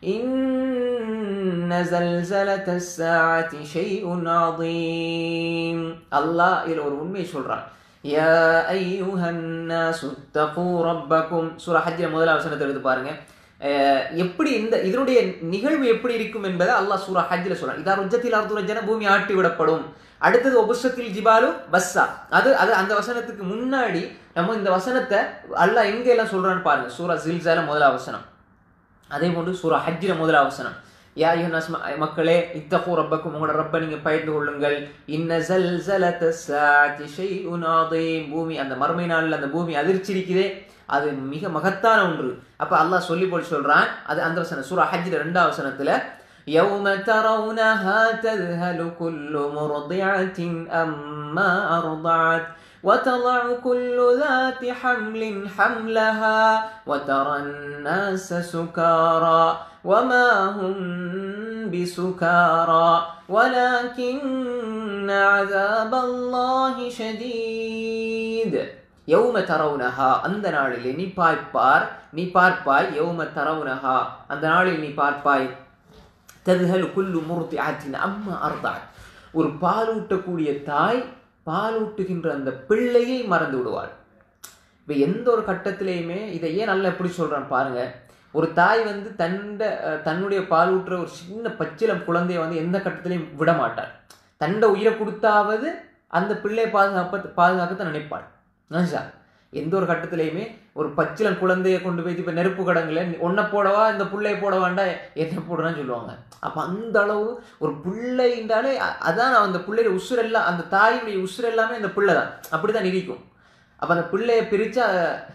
إن زلزلة الساعة شيء عظيم الله إلى ஒரு உண்மை சொல்றான் يا أيها الناس اتقوا ربكم சூரா ஹஜ்ஜில் முதலாவது வசனத்தை எடுத்து பாருங்க அஹ் எப்படி இந்த இதனுடைய நிகழ்வு எப்படி இருக்கும் என்பதை அல்லாஹ் சூரா ஹஜ்ஜில் சொல்றான் இதா ருஜத்தில் அர்துரஜன பூமி ஆட்டி விடப்படும் அடுத்தது ஒபுஷத்தில் ஜிபாலு பஸ்ஸா அது அது அந்த வசனத்துக்கு முன்னாடி நம்ம இந்த வசனத்தை அல்லாஹ் எங்க எல்லாம் சொல்றான்னு பாருங்க சூரா ஜில்சால முதலாவது வசனம் அதே போன்று சூரா ஹஜ்ஜில முதலாவது வசனம் யா யுஹன்னாஸ் ம- மக்களே இத்தகூ ரப்பக்கும் உங்களோட ரப்ப நீங்க பயந்து கொள்ளுங்கள் இன்ன ஜல்சலத ஸாஅத்தி ஷைஉன் அதீம் பூமி அந்த மறுமை நாள்ல அந்த பூமி அதிர்ச்சி இருக்குதே அது மிக மகத்தான ஒன்று அப்ப அல்லாஹ் சொல்லி போட்டு சொல்றான் அது அந்த வசனம் சூரா ஹஜ்ஜில ரெண்டாவது வசனத்துல يوم ترونها تذهل كل مرضعة أما أرضعت وتضع كل ذات حمل حملها وترى الناس سكارى وما هم بسكارى ولكن عذاب الله شديد யௌம தரவுனஹா அந்த நாளிலே நீ பார்ப்பார் நீ பார்ப்பாய் யௌம தரவுனஹா அந்த நாளில் நீ பார்ப்பாய் ததுஹல் குல்லு முருத்தி ஆற்றின் அம்மா அர்தாட் ஒரு பாலூட்டக்கூடிய தாய் பாலூட்டுகின்ற அந்த பிள்ளையை மறந்து விடுவாள் இப்போ எந்த ஒரு கட்டத்திலையுமே இதை ஏன் நல்லா எப்படி சொல்றான் பாருங்க ஒரு தாய் வந்து தண்ட அஹ், தன்னுடைய பாலூட்டுற ஒரு சின்ன பச்சிலம் குழந்தைய வந்து எந்த கட்டத்திலையும் விட மாட்டாள் தண்ட உயிரை கொடுத்தாவது அந்த பிள்ளையை பாதுகாப்ப பாதுகாக்கத்தான் நினைப்பாள் நினைச்சா எந்த ஒரு கட்டத்திலையுமே ஒரு பச்சிலம் குழந்தைய கொண்டு போய் இப்போ நெருப்பு கடங்குல ஒன்றை போடவா இந்த புள்ளைய போட வேண்டாம் என்ன போடுறான்னு சொல்லுவாங்க அப்போ அந்த அளவு ஒரு பிள்ளைன்றாலே அ- அதான் அந்த பிள்ளைய உசுரெல்லாம் அந்த தாயினுடைய உசுர் எல்லாமே அந்த பிள்ளை தான் அப்படி தான் இருக்கும் அப்போ அந்த பிள்ளையை பிரித்தா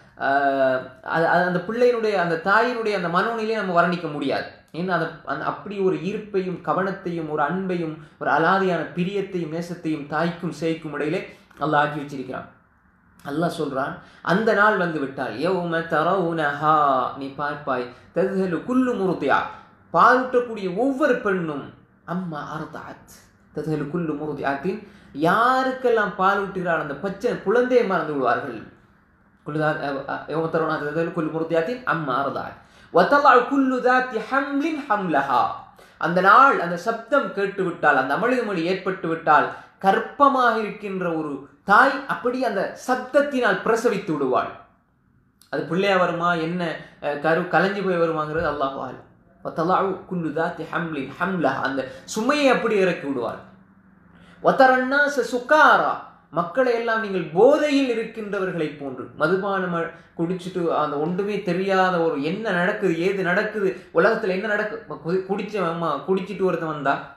அந்த பிள்ளையினுடைய அந்த தாயினுடைய அந்த மனோநிலையை நம்ம வர்ணிக்க முடியாது ஏன்னா அந்த அந்த அப்படி ஒரு ஈர்ப்பையும் கவனத்தையும் ஒரு அன்பையும் ஒரு அலாதியான பிரியத்தையும் நேசத்தையும் தாய்க்கும் சேய்க்கும் இடையிலே அல்லாஹ் ஆக்கி வச்சிருக்கிறான் அல்லாஹ் சொல்றான் அந்த நாள் வந்து விட்டால் யௌம தரவுனஹா நீ பார்ப்பாய் ததுஹலு குல்லு முருதியா பாலூட்டக்கூடிய ஒவ்வொரு பெண்ணும் அம்மா அர்தாத் ததுஹலு குல்லு முருதியாத்தின் யாருக்கெல்லாம் பாலூட்டுகிறாள் அந்த பச்சை குழந்தையை மறந்து விடுவார்கள் குல்லுதா யௌம தரவுனா ததுஹலு குல்லு முருதியாத்தின் அம்மா அர்தாத் வதலா குல்லு தாத்தி ஹம்லின் ஹம்லஹா அந்த நாள் அந்த சப்தம் கேட்டு விட்டால் அந்த அமளிது மொழி ஏற்பட்டு விட்டால் கற்பமாக இருக்கின்ற ஒரு தாய் அப்படி அந்த சப்தத்தினால் பிரசவித்து விடுவாள் அது பிள்ளையா வருமா என்ன அஹ், கரு கலைஞ்சு போய் வருமாங்கிறது அல்லாஹ் ஆலம் குல்லு தாத்தி ஹம்லின் ஹம்லஹா அந்த சுமையை அப்படி இறக்கி விடுவாள் ஒத்தரன்னா சுக்காரா மக்களை எல்லாம் நீங்கள் போதையில் இருக்கின்றவர்களை போன்று மதுபானம் அ- குடிச்சிட்டு அந்த ஒன்றுமே தெரியாத ஒரு என்ன நடக்குது ஏது நடக்குது உலகத்துல என்ன நடக்கு கு- குடிச்ச அம்மா குடிச்சிட்டு ஒருத்தன் வந்தா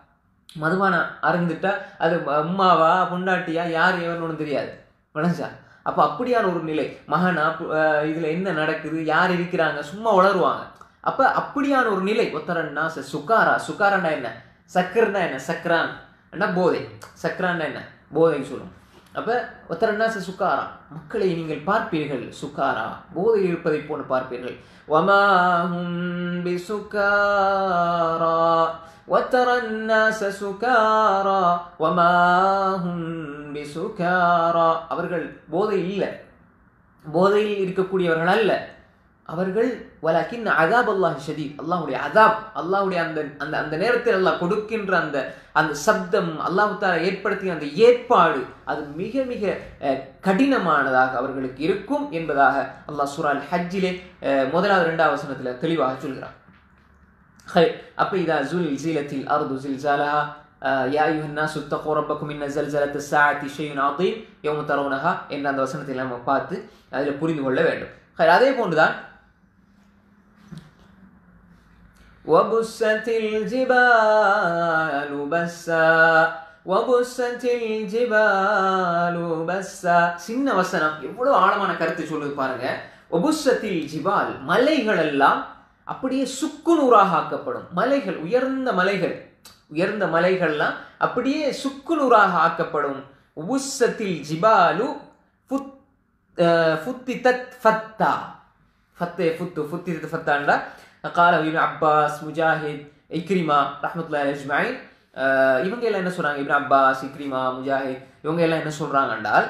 மதுபானம் அருந்துட்டா அது அம்மாவா பொண்டாட்டியா யார் எவன்னு தெரியாது விளைஞ்சா அப்போ அப்படியான ஒரு நிலை மகனா பு- அஹ் இதுல என்ன நடக்குது யார் இருக்கிறாங்க சும்மா உளருவாங்க அப்ப அப்படியான ஒரு நிலை ஒத்தரன்னா ச- சுகாரா சுகாரன்னா என்ன சக்கரன்னா என்ன சக்கரான் என்ன போதை சக்கரான்னா என்ன போதை சொல்லும் அப்ப ஒத்தரன்னா ச சுகாரா மக்களை நீங்கள் பார்ப்பீர்கள் சுகாரா போதை இருப்பதை போன்று பார்ப்பீர்கள் வமாஹும் பிசுகாரா وترى الناس سكارى وما هم بسكارى அவர்கள் போதை இல்லை போதையில் இருக்கக்கூடியவர்கள் அல்ல அவர்கள் வலக்கின் அதாப் அல்லாஹ் ஷதீத் அல்லாஹ்வுடைய அதாப் அல்லாஹ்வுடைய அந்த அந்த அந்த நேரத்தில் அல்லாஹ் கொடுக்கின்ற அந்த அந்த சப்தம் அல்லாஹ் தாலா ஏற்படுத்திய அந்த ஏற்பாடு அது மிக மிக அஹ், கடினமானதாக அவர்களுக்கு இருக்கும் என்பதாக அல்லாஹ் சூரால் ஹஜ்ஜிலே அஹ், முதலாவது இரண்டாவது வசனத்தில் தெளிவாக சொல்கிறான் خير அப்ப இதா زلزلت الارض زلزالها آه، يا ايها الناس اتقوا ربكم ان زلزله الساعه شيء عظيم يوم ترونها என்ற அந்த வசனத்தில் நம்ம பார்த்து அதில் புரிந்து கொள்ள வேண்டும் خير அதே போன்றுதான் وبست الجبال بسا وبست الجبال بسا சின்ன வசனம் எவ்வளவு ஆழமான கருத்து சொல்லுது பாருங்க ஒபுசத்தில் ஜிபால் மலைகள் எல்லாம் அப்படியே சுக்குநூறாக ஆக்கப்படும் மலைகள் உயர்ந்த மலைகள் உயர்ந்த மலைகள்லாம் அப்படியே சுக்குநூறாக ஆக்கப்படும் உபுசத்தில் ஜிபாலு ஃபுத் அஹ், ஃபுத்திதத் ஃபத்தா ஃபத்தே ஃபுத்து ஃபுத்திதத் ஃபத்தாண்டா கால இப்னு அப்பாஸ் முஜாஹித் இக்ரிமா ரஹ்மத்துல்லாஹி அலைஹி அஜ்மஈன் அஹ், இவங்க எல்லாம் என்ன சொல்றாங்க இப்னு அப்பாஸ் இக்ரிமா முஜாஹித் இவங்க எல்லாம் என்ன சொல்றாங்க என்றால்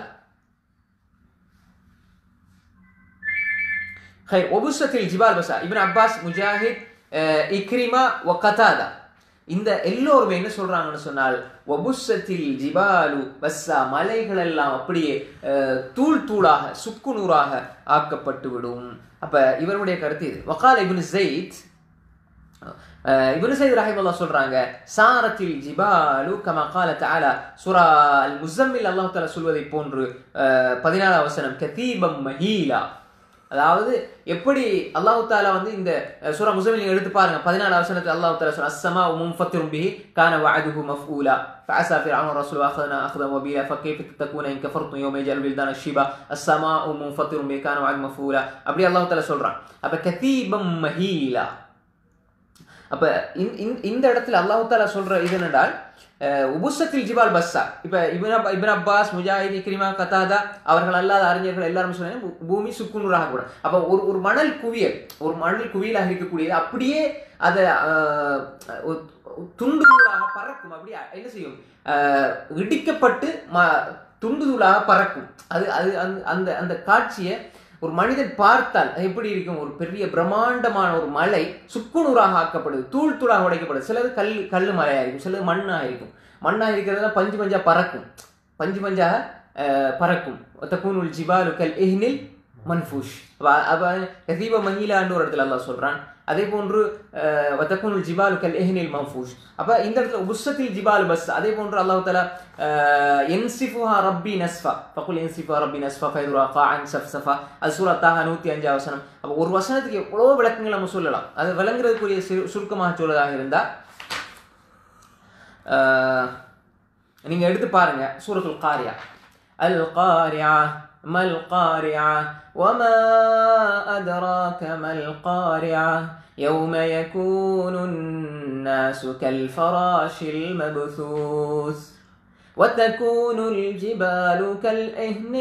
خير وبست الجبال بس ابن அப்பாஸ் முஜாஹித் அஹ், இக்ரிமா வ கதாதா இந்த எல்லோருமே என்ன சொல்றாங்கன்னு சொன்னால் வபுசத்தில் ஜிபாலு பஸ்ஸா மலைகள் எல்லாம் அப்படியே அஹ், தூள் தூளாக சுக்குநூறாக ஆக்கப்பட்டு விடும் அப்ப இவருடைய கருத்து இது வகால இப்னு ஜெயித் அஹ், இப்னு சைத் ரஹிமல்லா சொல்றாங்க சாரத்தில் ஜிபாலு கமா கால தஆலா சூரா அல் முஸம்மில் அல்லாஹ் தஆலா சொல்வதை போன்று அஹ், பதினாலாம் வசனம் கதீபம் மஹீலா அதாவது எப்படி அல்லாஹ் தாலா வந்து இந்த அஹ், சூரா முஸம்மில் நீங்க எடுத்து பாருங்க பதினாலு வசனத்தில் அல்லாஹ் தாலா சொல்ற அஸ்ஸமா முன்ஃபத்திரும் பிஹி கான வஅதுஹு மஃஊலா فعسى فرعون الرسول واخذنا اخذا وبيلا فكيف تتقون ان كفرتم يوم يجعل الولدان الشيبا السماء منفطر به كان وعد مفعولا அப்படி அல்லாஹ் தாலா சொல்றான் அப்ப கதீபம் மஹீலா அப்ப இந்த- இந்த- இந்த இடத்துல அல்லாஹ் தாலா சொல்ற இது என்னென்றால் அஹ், உபுசத்தில் ஜிபால் பஸ்ஸா இப்ப இபின் அப்பா Ibn Abbas Mujahid Ikrima Qatada அவர்கள் அல்லாத அறிஞர்கள் எல்லாரும் சொன்னாங்க பூ- பூமி சுக்குநூறாக கூட அப்ப ஒரு ஒரு மணல் குவியல் ஒரு மணல் குவியலாக இருக்கக்கூடியது அப்படியே அதை அஹ், ஒரு- ஒரு துண்டுகளாக பறக்கும் அப்படியே என்ன செய்யும் அஹ், இடிக்கப்பட்டு ம- துண்டுதுளாக பறக்கும் அது அது அந்த- அந்த அந்த காட்சியை ஒரு மனிதன் பார்த்தால் அது எப்படி இருக்கும் ஒரு பெரிய பிரம்மாண்டமான ஒரு மலை சுக்குநூறாக ஆக்கப்படுது தூள் தூளாக உடைக்கப்படுது சிலது கல் கல் மலையாக இருக்கும் சிலது மண்ணாக இருக்கும் மண்ணாக இருக்கிறதுல பஞ்சு பஞ்சா பறக்கும் பஞ்சு பஞ்சாக அஹ், பறக்கும் தக்கூனுல் ஜிபாலு கல் எஹ்னில் மன்ஃபூஷ் அப்ப- அப்ப கதீப மஹீலான்னு ஒரு இடத்துல அல்லாஹ் சொல்றான் அதே போன்று அஹ், வத்தக்குனுல் ஜிபாலு கல் எஹ்னில் மன்ஃபூஷ் அப்ப இந்த இடத்துல உஸ்ஸத்தில் ஜிபால் பஸ் அதே போன்று அல்லாஹ் தஆலா அஹ், என்சிஃபுஹா ரப்பி நஸ்ஃபா ஃபகுல் என்சிஃபுஹா ரப்பி நஸ்ஃபா ஃபைதுரா காஅன் சஃப்சஃபா அது சூரா தாஹா நூற்றி அஞ்சாவது வசனம் அப்போ ஒரு வசனத்துக்கு எவ்வளோ விளக்கங்கள் நம்ம சொல்லலாம் அது விளங்குறதுக்குரிய சிறு- சுருக்கமாக சொல்வதாக இருந்தா அஹ், நீங்க எடுத்து பாருங்க சூரத்துல் காரியா அல் காரியா மல் காரியா وما أدراك ما القارعة يوم يكون الناس كالفراش المبثوث وتكون الجبال كالإهن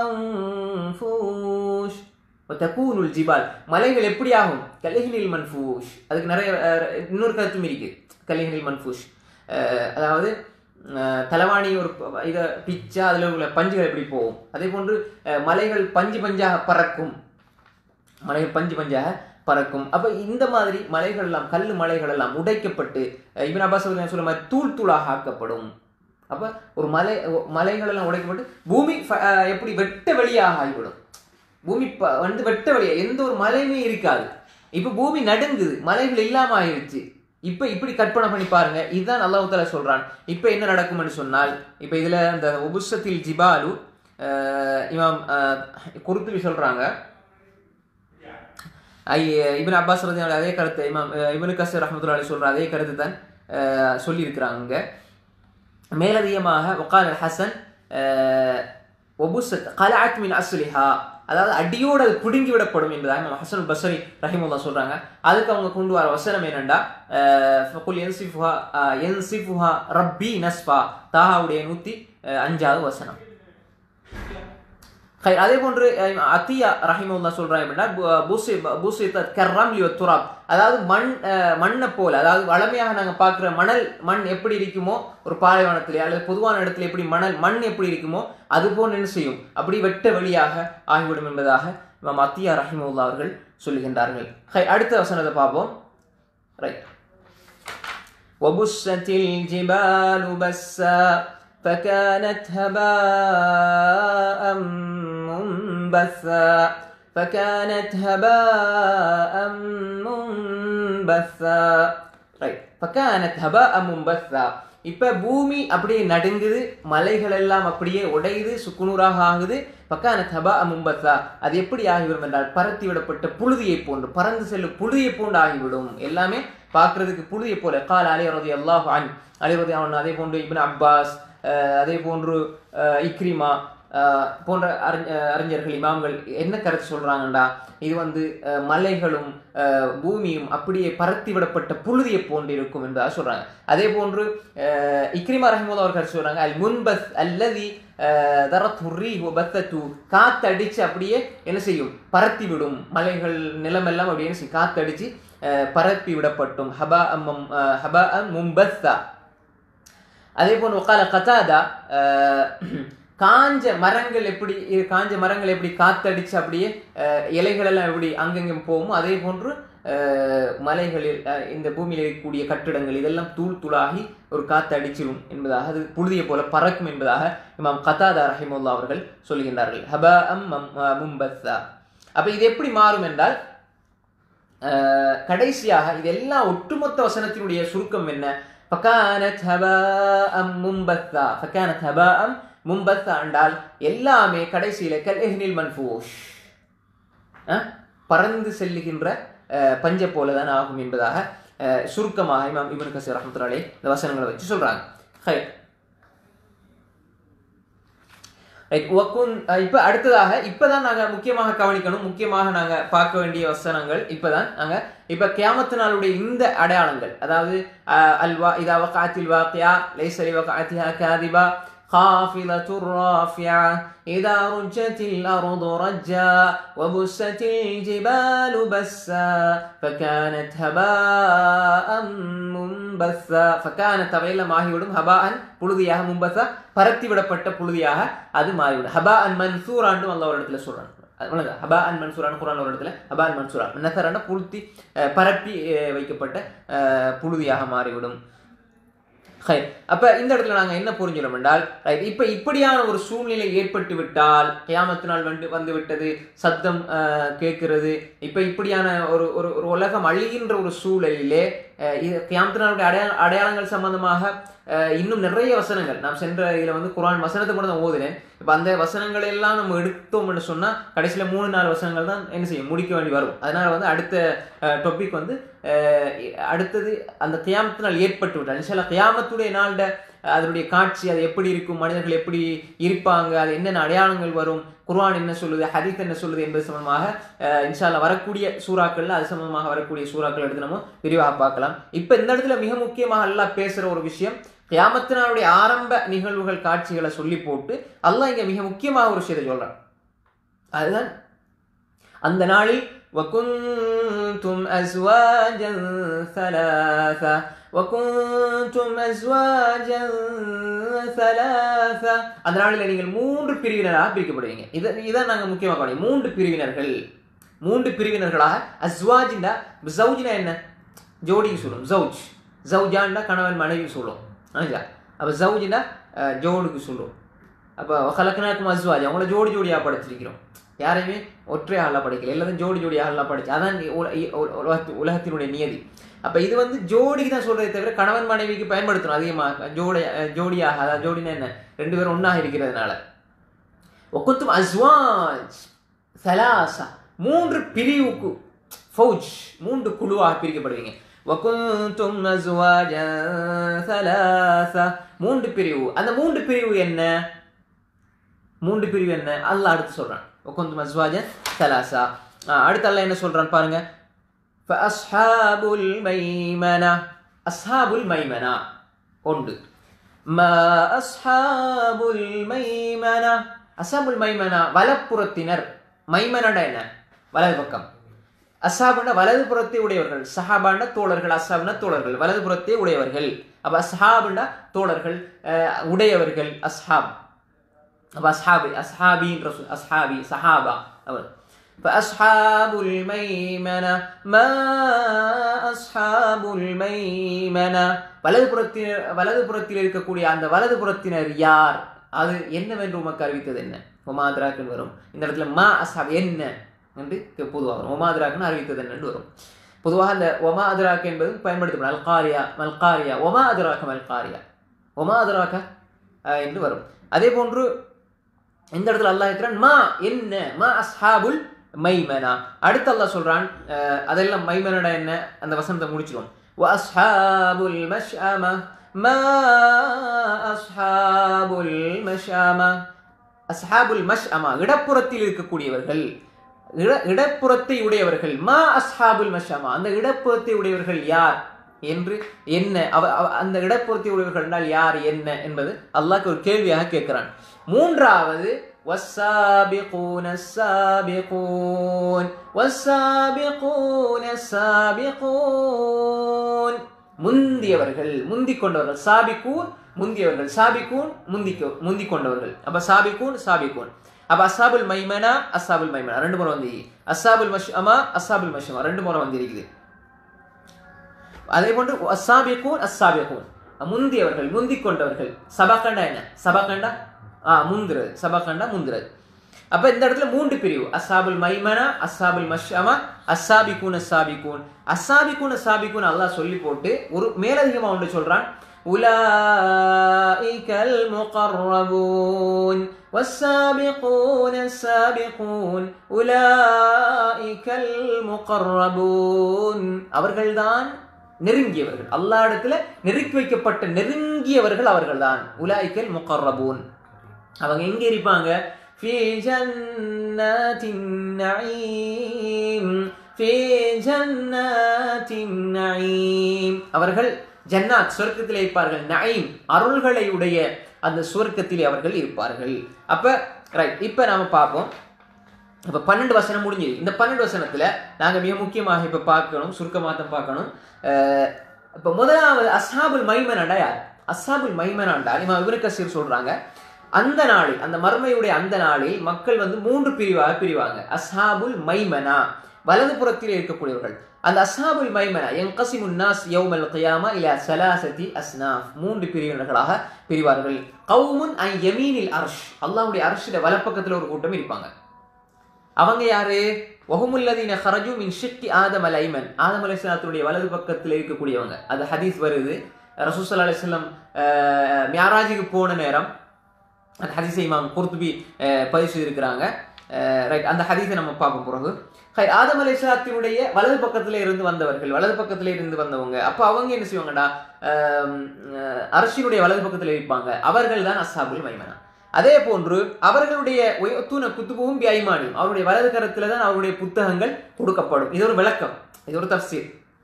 المنفوش وتكون الجبال மலைகள் எப்படி ஆகும் கலிஹினில் மன்ஃபூஷ் அதுக்கு நிறைய அஹ், இன்னொரு கருத்தும் இருக்கு கலிஹினில் மன்ஃபூஷ் அஹ், அதாவது அஹ், தலைவாணி ஒரு ப- இதை பிச்சா அதில் உள்ள பஞ்சுகள் எப்படி போகும் அதே போன்று அஹ், மலைகள் பஞ்சு பஞ்சாக பறக்கும் மலைகள் பஞ்சு பஞ்சாக பறக்கும் அப்ப இந்த மாதிரி மலைகள் எல்லாம் கல் மலைகள் எல்லாம் உடைக்கப்பட்டு அஹ், இப்னு அப்பாஸ் அவர்கள் சொல்ல மாதிரி தூள் தூளாக ஆக்கப்படும் அப்ப ஒரு மலை மலைகள் எல்லாம் உடைக்கப்பட்டு பூமி ஃப- அஹ், எப்படி வெட்ட வெளியாக ஆகிவிடும் பூமி ப- வந்து வெட்ட வெளியா எந்த ஒரு மலையுமே இருக்காது இப்ப பூமி நடுங்குது மலைகள் இல்லாம ஆயிருச்சு இப்ப இப்படி கற்பனை பண்ணி பாருங்க இதுதான் அல்லாஹ் தாலா சொல்றான் இப்ப என்ன நடக்கும்னு சொன்னால் இப்ப இதுல அந்த உபுசத்தில் ஜிபாலு அஹ், இமாம் அஹ், குருத்துபி சொல்றாங்க ஐ இபின் அப்பாஸ் ரதி அதே கருத்து இமாம் அஹ், இப்னு கசீர் ரஹ்மத்துல்லாஹி சொல்ற அதே கருத்து தான் அஹ், சொல்லியிருக்கிறாங்க மேலதிகமாக ஒகால் ஹசன் ஒபுசத் கலாத் மின் அஸ்லிஹா அதாவது அடியோடு அது பிடுங்கி விடப்படும் என்பதாக நம்ம ஹசன் பசரி ரஹிமுல்லா சொல்றாங்க அதுக்கு அவங்க கொண்டு வர வசனம் என்னண்டா ஃபகுல் என்சிஃபுஹா என்சிஃபுஹா ரப்பி நஸ்பா தாஹாவுடைய நூத்தி அஹ், அஞ்சாவது வசனம் ஹை, அதே போன்று அஹ், அத்தியா ரஹிமுல்லா சொல்றாங்க அப்படின்னா பு- பூசி பூசி கர்ரம் துராப் அதாவது மண் அஹ், மண்ணை போல அதாவது வளமையாக நாங்க பார்க்குற மணல் மண் எப்படி இருக்குமோ ஒரு பாலைவனத்திலே அல்லது பொதுவான இடத்துல எப்படி மணல் மண் எப்படி இருக்குமோ அது போல் என்ன செய்யும் அப்படி வெட்ட வெளியாக ஆகிவிடும் என்பதாக இமாம் அத்தியா ரஹிமுல்லா அவர்கள் சொல்லுகின்றார்கள் ஹை, அடுத்த வசனத்தை பார்ப்போம் ரைட் وبست الجبال بسا فكانت هباء منبثا فكانت هباء منبثا ரைட் فكانت هباء منبثا இப்ப பூமி அப்படியே நடுங்குது மலைகள் எல்லாம் அப்படியே உடையுது சுக்குநூறாக ஆகுது பக்கான தபா மும்பத்தா அது எப்படி ஆகிவிடும் என்றால் பரத்தி விடப்பட்ட புழுதியை போன்று பறந்து செல்லும் புழுதியை போன்று ஆகிவிடும் எல்லாமே பார்க்கிறதுக்கு புழுதியை போல கால் அலையறது அல்லாஹ் அன் அலைவது அவன் அதே போன்று இப்னு அப்பாஸ் அஹ், அதே போன்று அஹ், இக்ரிமா அஹ், போன்ற அறிஞ- அஹ், அறிஞர்கள் இமாம்கள் என்ன கருத்து சொல்றாங்கண்டா இது வந்து அஹ், மலைகளும் அஹ், பூமியும் அப்படியே பரத்தி விடப்பட்ட புழுதியை போன்று இருக்கும் என்பதாக சொல்றாங்க அதே போன்று அஹ், இக்ரிமா ரஹிமுல்லா அவர் கருத்து சொல்றாங்க அல் முன்பஸ் அல்லதி தரத் ஹுர்ரி பத்தத்து காத்தடிச்சு அப்படியே என்ன செய்யும் பரத்தி விடும் மலைகள் நிலமெல்லாம் அப்படியே என்ன செய்யும் காத்தடிச்சு அஹ், பரப்பி விடப்பட்டும் ஹபா அம்மம் ஹபா மும்பஸ்தா அதே போன்று ஒக்கால கதாதா காஞ்ச மரங்கள் எப்படி இ- காஞ்ச மரங்கள் எப்படி காத்தடிச்சு அப்படியே அஹ், இலைகள் எல்லாம் எப்படி அங்கெங்கும் போகுமோ அதே போன்று அஹ், மலைகளில் அஹ், இந்த பூமியில் இருக்கக்கூடிய கட்டிடங்கள் இதெல்லாம் தூள் தூளாகி ஒரு காத்து அடிச்சிடும் என்பதாக அது புழுதியை போல பறக்கும் என்பதாக இமாம் கதாதா ரஹிமுல்லா அவர்கள் சொல்கின்றார்கள் ஹபா அம் மும்பத்தா அப்ப இது எப்படி மாறும் என்றால் அஹ், கடைசியாக இதெல்லாம் ஒட்டுமொத்த வசனத்தினுடைய சுருக்கம் என்ன ஃபகானத் ஹபாஅம் மும்பத்தா ஃபகானத் ஹபாஅம் மும்பத்தா என்றால் எல்லாமே கடைசியில கல் இஹ்னில் மன்ஃபூஷ் அஹ், பறந்து செல்லுகின்ற அஹ், பஞ்ச போல தான் ஆகும் என்பதாக அஹ், சுருக்கமாக இமாம் இப்னு கசீர் ரஹ்மத்துல்லாஹி இந்த வசனங்களை வச்சு சொல்றாங்க ஹை ரைட் ஒக்குன் இப்போ அடுத்ததாக இப்பதான் நாங்க முக்கியமாக கவனிக்கணும் முக்கியமாக நாங்க பார்க்க வேண்டிய வசனங்கள் இப்பதான் நாங்க இப்ப கியாமத்து நாளுடைய இந்த அடையாளங்கள் அதாவது அஹ், அல்வா இதா வகாத்தில் வாக்கியா லைசலி வகாத்திஹா காதிபா خافضة رافعة إذا رجت الأرض رجا وبست الجبال بسا فكانت هباء منبثا فكانت அவையில மாறிவிடும் ஹபாஅன் புழுதியாக மும்பசா பரத்தி விடப்பட்ட புழுதியாக அது மாறிவிடும் ஹபா அன் மன்சூராண்டும் அல்ல ஒரு இடத்துல சொல்றாங்க அவ்வளவுதான். ஹபா அன் மன்சூரான் குரான் ஒரு இடத்துல ஹபா அன் மன்சூரா நசரான புழுத்தி அஹ், பரப்பி அஹ், வைக்கப்பட்ட அஹ், புழுதியாக மாறிவிடும் ஹை. அப்ப இந்த இடத்துல நாங்க என்ன புரிஞ்சிடும் என்றால் right, இப்ப இப்படியான ஒரு சூழ்நிலை ஏற்பட்டு விட்டால் கியாமத்து நாள் வந்து வந்து விட்டது சத்தம் அஹ், கேட்கிறது இப்ப இப்படியான ஒரு ஒரு ஒரு உலகம் அழிகின்ற ஒரு சூழலிலே அஹ், இது கியாமத்து நாளுடைய அடையாள அடையாளங்கள் சம்பந்தமாக அஹ், இன்னும் நிறைய வசனங்கள் நாம் சென்ற இதுல வந்து குரான் வசனத்தை கூட நான் ஓதுனேன் இப்ப அந்த வசனங்களை எல்லாம் நம்ம எடுத்தோம்னு சொன்னா கடைசியில மூணு நாலு வசனங்கள் தான் என்ன செய்யும் முடிக்க வேண்டி வரும் அதனால வந்து அடுத்த டாபிக் வந்து அஹ், அடுத்தது அந்த கியாமத்து நாள் ஏற்பட்டு விட்டால் இன்ஷால்லா கியாமத்துடைய நாள்ட அதனுடைய காட்சி அது எப்படி இருக்கும் மனிதர்கள் எப்படி இருப்பாங்க அது என்னென்ன அடையாளங்கள் வரும் குர்ஆன் என்ன சொல்லுது ஹதீத் என்ன சொல்லுது என்பது சம்பந்தமாக அஹ், இன்ஷால்லா வரக்கூடிய சூறாக்கள்ல அது சம்பந்தமாக வரக்கூடிய சூறாக்கள் எடுத்து நம்ம விரிவாக பார்க்கலாம் இப்ப இந்த இடத்துல மிக முக்கியமாக அல்லாஹ் பேசுற ஒரு விஷயம் கியாமத்து நாளுடைய ஆரம்ப நிகழ்வுகள் காட்சிகளை சொல்லி போட்டு அல்லாஹ் இங்க மிக முக்கியமாக ஒரு விஷயத்தை சொல்றான் அதுதான் அந்த நாளில் وكنتم أزواجا ثلاثة وكنتم أزواجا ثلاثة அந்த நாளில் நீங்கள் மூன்று பிரிவினராக பிரிக்கப்படுவீங்க இதை இதான் நாங்கள் முக்கியமாக கவனிக்கணும். மூன்று பிரிவினர்கள் மூன்று பிரிவினர்களாக அஸ்வாஜிண்டா ஜவுஜினா என்ன ஜோடிக்கு சொல்லும் ஜவுஜ் ஜவுஜாண்டா கணவன் மனைவி சொல்லும் ஆச்சா அப்போ ஜவுஜினா ஜோடுக்கு சொல்லும் அப்போ கலக்கனாக்கும் அஸ்வாஜ் அவங்கள ஜோடி ஜோடியாக படைச்சிருக்கிறோம் யாரையுமே ஒற்றை ஆளாக படிக்கல எல்லாரும் ஜோடி ஜோடியாக ஆளாக படிச்சு அதான் உல- உல- உலகத்து- உலகத்தினுடைய நியதி அப்போ இது வந்து ஜோடிக்கு தான் சொல்றதே தவிர கணவன் மனைவிக்கு பயன்படுத்தணும் அதிகமாக ஜோடி ஜோடியாக அதாவது ஜோடினா என்ன ரெண்டு பேரும் ஒன்றாக இருக்கிறதுனால ஒக்குத்தும் அஸ்வாஜ் சலாசா மூன்று பிரிவுக்கு ஃபௌஜ் மூன்று குழுவாக பிரிக்கப்படுவீங்க وكنتم أزواجا ثلاثة மூன்று பிரிவு அந்த மூன்று பிரிவு என்ன மூன்று பிரிவு என்ன அல்லாஹ் அடுத்து சொல்றான் وكنتم أزواجا ثلاثة ஆஹ் அடுத்து அல்லாஹ் என்ன சொல்றான் பாருங்க فأصحاب الميمنة أصحاب الميمنة ஒன்று ما أصحاب الميمنة أصحاب الميمنة வலப்புறத்தினர் மைமனடா என்ன வலது பக்கம் அசாபுன வலது புறத்தை உடையவர்கள் சஹாபான தோழர்கள் அசாபுன தோழர்கள் வலது புறத்தை உடையவர்கள் அப்ப அஸ்ஹாபுனா தோழர்கள் அஹ், உடையவர்கள் அஸ்ஹாப் அப்ப அஸ்ஹாபி அஸ்ஹாபின்ற சொல் அஸ்ஹாபி சஹாபா அவர் فأصحاب الميمنة ما أصحاب الميمنة வலது புறத்தினர் வலது புறத்தில் இருக்கக்கூடிய அந்த வலது புறத்தினர் யார் அது என்னவென்று உமக்கு அறிவித்தது என்ன ஒமாதிராக்குன்னு வரும் இந்த இடத்துல மா அஸ்ஹாப் என்ன என்று பொதுவாக வரும் ஒமாதிராக்குன்னு அறிவித்தது என்னன்னு வரும் பொதுவாக அந்த ஒமா அதிராக் என்பது பயன்படுத்தப்படும் அல்காரியா மல்காரியா ஒமா அதிராக்க மல்காரியா ஒமா அதிராக்க அஹ், என்று வரும் அதே போன்று இந்த இடத்துல அல்லாஹ் இருக்கிறான் மா என்ன மா அஸ்ஹாபுல் மைமனா அடுத்து அல்லாஹ் சொல்றான் அஹ், அதெல்லாம் மைமனடா என்ன அந்த வசனத்தை முடிச்சிடும் وأصحاب المشأمة ما أصحاب المشأمة அஸ்ஹாபுல் மஷ்அமா இடப்புறத்தில் இருக்கக்கூடியவர்கள் இட இடப்புறத்தை உடையவர்கள் மா அஸ்ஹாபுல் மஷ்அமா அந்த இடப்புறத்தை உடையவர்கள் யார் என்று என்ன அவ அவ- அந்த இடப்புறத்தை உடையவர்கள் என்றால் யார் என்ன என்பது அல்லாஹ்க்கு ஒரு கேள்வியாக கேட்கிறான் மூன்றாவது والسابقون السابقون والسابقون السابقون முந்தியவர்கள் முந்திக் கொண்டவர்கள் சாபிக்கூன் முந்தியவர்கள் சாபிக்கூன் முந்திக்க முந்திக் கொண்டவர்கள் அப்ப சாபிக்கூன் சாபிக்கூன் அப்ப அசாபுல் மைமனா அசாபுல் மைமனா ரெண்டு முறை வந்து அசாபுல் மஷ்அமா அசாபுல் மஷ்அமா ரெண்டு முறை வந்து இருக்குது அதே போன்று அசாபிக்கூன் அசாபிக்கூன் முந்தியவர்கள் முந்திக் கொண்டவர்கள் சபகண்டா என்ன சபகண்டா ஆ முந்துறது சபகண்டா முந்துறது அப்ப இந்த இடத்துல மூன்று பிரிவு அசாபுல் மைமனா அசாபுல் மஷ்அமா அசாபிக்கூன் அசாபிக்கூன் அசாபிக்கூன் அசாபிக்கூன் அல்லாஹ் சொல்லி போட்டு ஒரு மேலதிகமா ஒன்று சொல்றான் أولئك المقربون والسابقون السابقون أولئك المقربون அவர்கள்தான் நெருங்கியவர்கள் அல்லாஹ் இடத்துல நெருக்கி வைக்கப்பட்ட நெருங்கியவர்கள் அவர்கள்தான் உலாய்க்கல் முகர்ரபூன் அவங்க எங்க இருப்பாங்க في جنات النعيم في جنات النعيم அவர்கள் ஜன்னாத் சொர்க்கத்திலே இருப்பார்கள் நயீம் அருள்களை உடைய அந்த சுவர்க்கத்திலே அவர்கள் இருப்பார்கள் அப்ப ரைட் இப்ப நாம பார்ப்போம் இப்ப பன்னெண்டு வசனம் முடிஞ்சது இந்த பன்னெண்டு வசனத்துல நாங்க மிக முக்கியமாக இப்ப பார்க்கணும் சுருக்கமாக தான் பார்க்கணும் அஹ் இப்ப முதலாவது அஸ்ஹாபுல் மைமனடா யார் அஸ்ஹாபுல் மைமனாண்டா இமாம் இப்னு கசீர் சொல்றாங்க அந்த நாளில் அந்த மர்மையுடைய அந்த நாளில் மக்கள் வந்து மூன்று பிரிவாக பிரிவாங்க அஸ்ஹாபுல் மைமனா வலது புறத்தில் இருக்கக்கூடியவர்கள் அந்த அஸ்ஹாபுல் மைமனா என்கசிமுன் நாஸ் யௌமல் கியாமா இலா சலாசதி அஸ்னாஃப் மூன்று பிரிவினர்களாக பிரிவார்கள் கவுமுன் ஐ யமீனில் அர்ஷ் அல்லாஹ்வுடைய அர்ஷிட வலப்பக்கத்துல ஒரு கூட்டம் இருப்பாங்க அவங்க யாரு வஹுமுல்லதீன ஹரஜு மின் ஷிக்கி ஆதம் அல் ஐமன் ஆதம் அலைஹிஸ்ஸலாத்துடைய வலது பக்கத்தில் இருக்கக்கூடியவங்க அது ஹதீஸ் வருது ரசூசல்லா அலிஸ்லம் மியாராஜுக்கு போன நேரம் அந்த ஹதீஸை இமாம் குர்துபி அஹ், பதிவு செய்திருக்கிறாங்க ரைட் அந்த ஹதீஸை நம்ம பார்க்க பிறகு ஹை ஆதம் அலைஹிஸ்ஸலாத்தினுடைய வலது பக்கத்துல இருந்து வந்தவர்கள் வலது பக்கத்துல இருந்து வந்தவங்க அப்போ அவங்க என்ன செய்வாங்கடா அஹ், அஹ், அரசினுடைய வலது பக்கத்துல இருப்பாங்க அவர்கள் தான் அஸ்ஸாபுல் மைமனா அதே போன்று அவர்களுடைய தூண குத்துபுவும் பியாய்மானி அவருடைய வலது கரத்துல தான் அவருடைய புத்தகங்கள் கொடுக்கப்படும் இது ஒரு விளக்கம் இது ஒரு தப்சீர்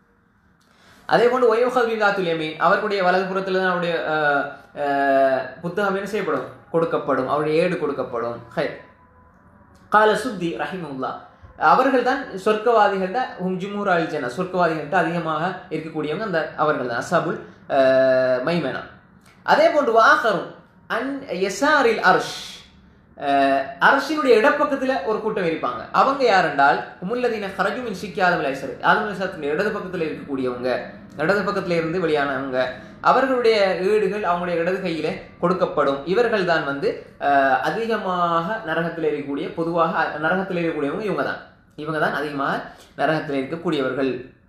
அதே போன்று ஒயோஹல் விகாத்துல் யமீன் அவர்களுடைய வலது புறத்துல தான் அவருடைய அஹ், அஹ், புத்தகம் என்ன செய்யப்படும் கொடுக்கப்படும் அவருடைய ஏடு கொடுக்கப்படும் ஹை கால சுத்தி ரஹிமுல்லா அவர்கள் தான் சொர்க்கவாதிகள்ட ஹும் ஜுமூர் அல் ஜன சொர்க்கவாதிகள்கிட்ட அதிகமாக இருக்கக்கூடியவங்க அந்த அவர்கள் தான் அசாபுல் அஹ், மைமனா அதே போன்று வாகரும் அன் எசாரில் அர்ஷ் அஹ், அரசினுடைய இடப்பக்கத்துல ஒரு கூட்டம் இருப்பாங்க அவங்க யார் என்றால் உமுல்லதீன ஹரஜுமின் சிக்கி ஆதம் அலைசர் ஆதம் அலைசத்தினுடைய இடது பக்கத்துல இருக்கக்கூடியவங்க இடது பக்கத்துல இருந்து வெளியானவங்க அவர்களுடைய ஈடுகள் அவங்களுடைய இடது கையில கொடுக்கப்படும் இவர்கள் தான் வந்து அஹ், அதிகமாக நரகத்தில் இருக்கக்கூடிய பொதுவாக அ- நரகத்தில் இருக்கக்கூடியவங்க இவங்க தான் இவங்க தான் அதிகமாக நரகத்தில் இருக்கக்கூடியவர்கள்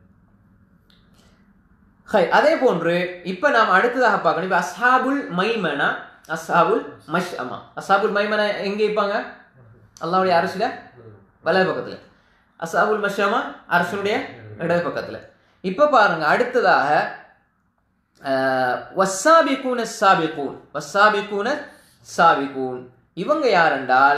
ஹை அதே போன்று இப்ப நாம் அடுத்ததாக பார்க்கணும் இப்ப அஸ்ஹாபுல் மைமனா அஸ்ஹாபுல் மஷ் அமா அஸ்ஹாபுல் மைமனா எங்க இருப்பாங்க அல்லாஹ்வுடைய அரசுல வலது பக்கத்துல அஸ்ஹாபுல் மஷ்அமா அரசனுடைய இடது பக்கத்துல இப்ப பாருங்க அடுத்ததாக அஹ், வஸ்ஸாபிகூன சாபிகூன் வஸ்ஸாபிகூன சாபிகூன் இவங்க யார் என்றால்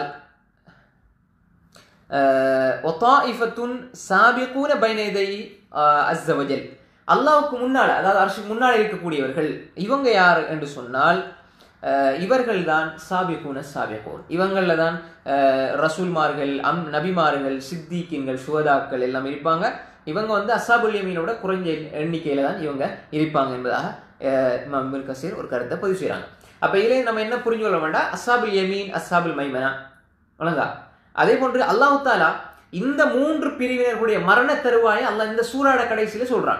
ஒத்தாயிஃபத்துன் சாபிகூன பைனதை அஸ்ஸவஜல் அல்லாவுக்கு முன்னால் அதாவது அர்ஷுக்கு முன்னால் இருக்கக்கூடியவர்கள் இவங்க யார் என்று சொன்னால் அஹ், இவர்கள்தான் சாபிகூன சாபிகூன் இவங்களில் தான் அஹ், ரசூல்மார்கள் அம் நபிமார்கள் சித்திக்கின்கள் சுவதாக்கள் எல்லாம் இருப்பாங்க இவங்க வந்து அசாபுல் யமீனோட குறைஞ்ச எண்ணிக்கையில தான் இவங்க இருப்பாங்க என்பதாக அஹ், இமாம் இப்னு கசீர் ஒரு கருத்தை பதிவு செய்கிறாங்க அப்ப இதுல நம்ம என்ன புரிஞ்சு கொள்ள வேண்டாம் அசாபுல் யமீன் அசாபுல் மைமனா வழங்கா அதே போன்று அல்லாஹு தாலா இந்த மூன்று பிரிவினர்களுடைய மரண தருவாயை அல்லாஹ் இந்த சூறாட கடைசியில சொல்றான்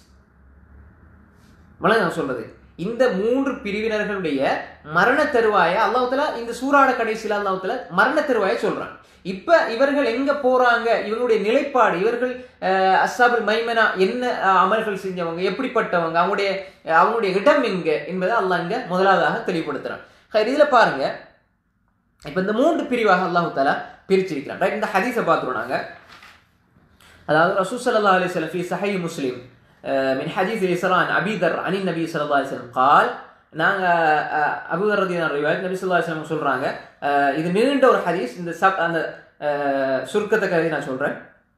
வழங்க நான் சொல்றது இந்த மூன்று பிரிவினர்களுடைய மரண தருவாயை அல்லாஹ் தாலா இந்த சூறாட கடைசியில அல்லாஹ் தாலா மரண தருவாயை சொல்றான் இப்ப இவர்கள் எங்க போறாங்க இவங்களுடைய நிலைப்பாடு இவர்கள் அஹ், அஸ்ஸாபுல் மைமனா என்ன அஹ், அமல்கள் செஞ்சவங்க எப்படிப்பட்டவங்க அவங்களுடைய அஹ், அவங்களுடைய இடம் எங்க என்பதை அல்லாஹ் இங்க முதலாவதாக தெளிவுபடுத்துறான் ஹைர், இதுல பாருங்க இப்ப இந்த மூன்று பிரிவாக அல்லாஹு தாலா பிரிச்சிருக்கிறான் ரைட் இந்த ஹதீஸை பார்த்துருவோம் நாங்க அதாவது ரசூல் ஸல்லல்லாஹு அலைஹி வஸல்லம் في صحيح مسلم آه، من حديث الإسراء عن أبي ذر عن النبي صلى الله عليه وسلم قال நாங்க அஹ், அபூ தர் ரதியல்லாஹு அன்ஹு ரிவாயத் நபி ஸல்லல்லாஹு அலைஹி வஸல்லம் சொல்றாங்க அஹ், இது நீண்ட ஒரு ஹதீஸ் இந்த சப் அந்த அஹ், சுருக்கத்தை கருதி நான் சொல்றேன்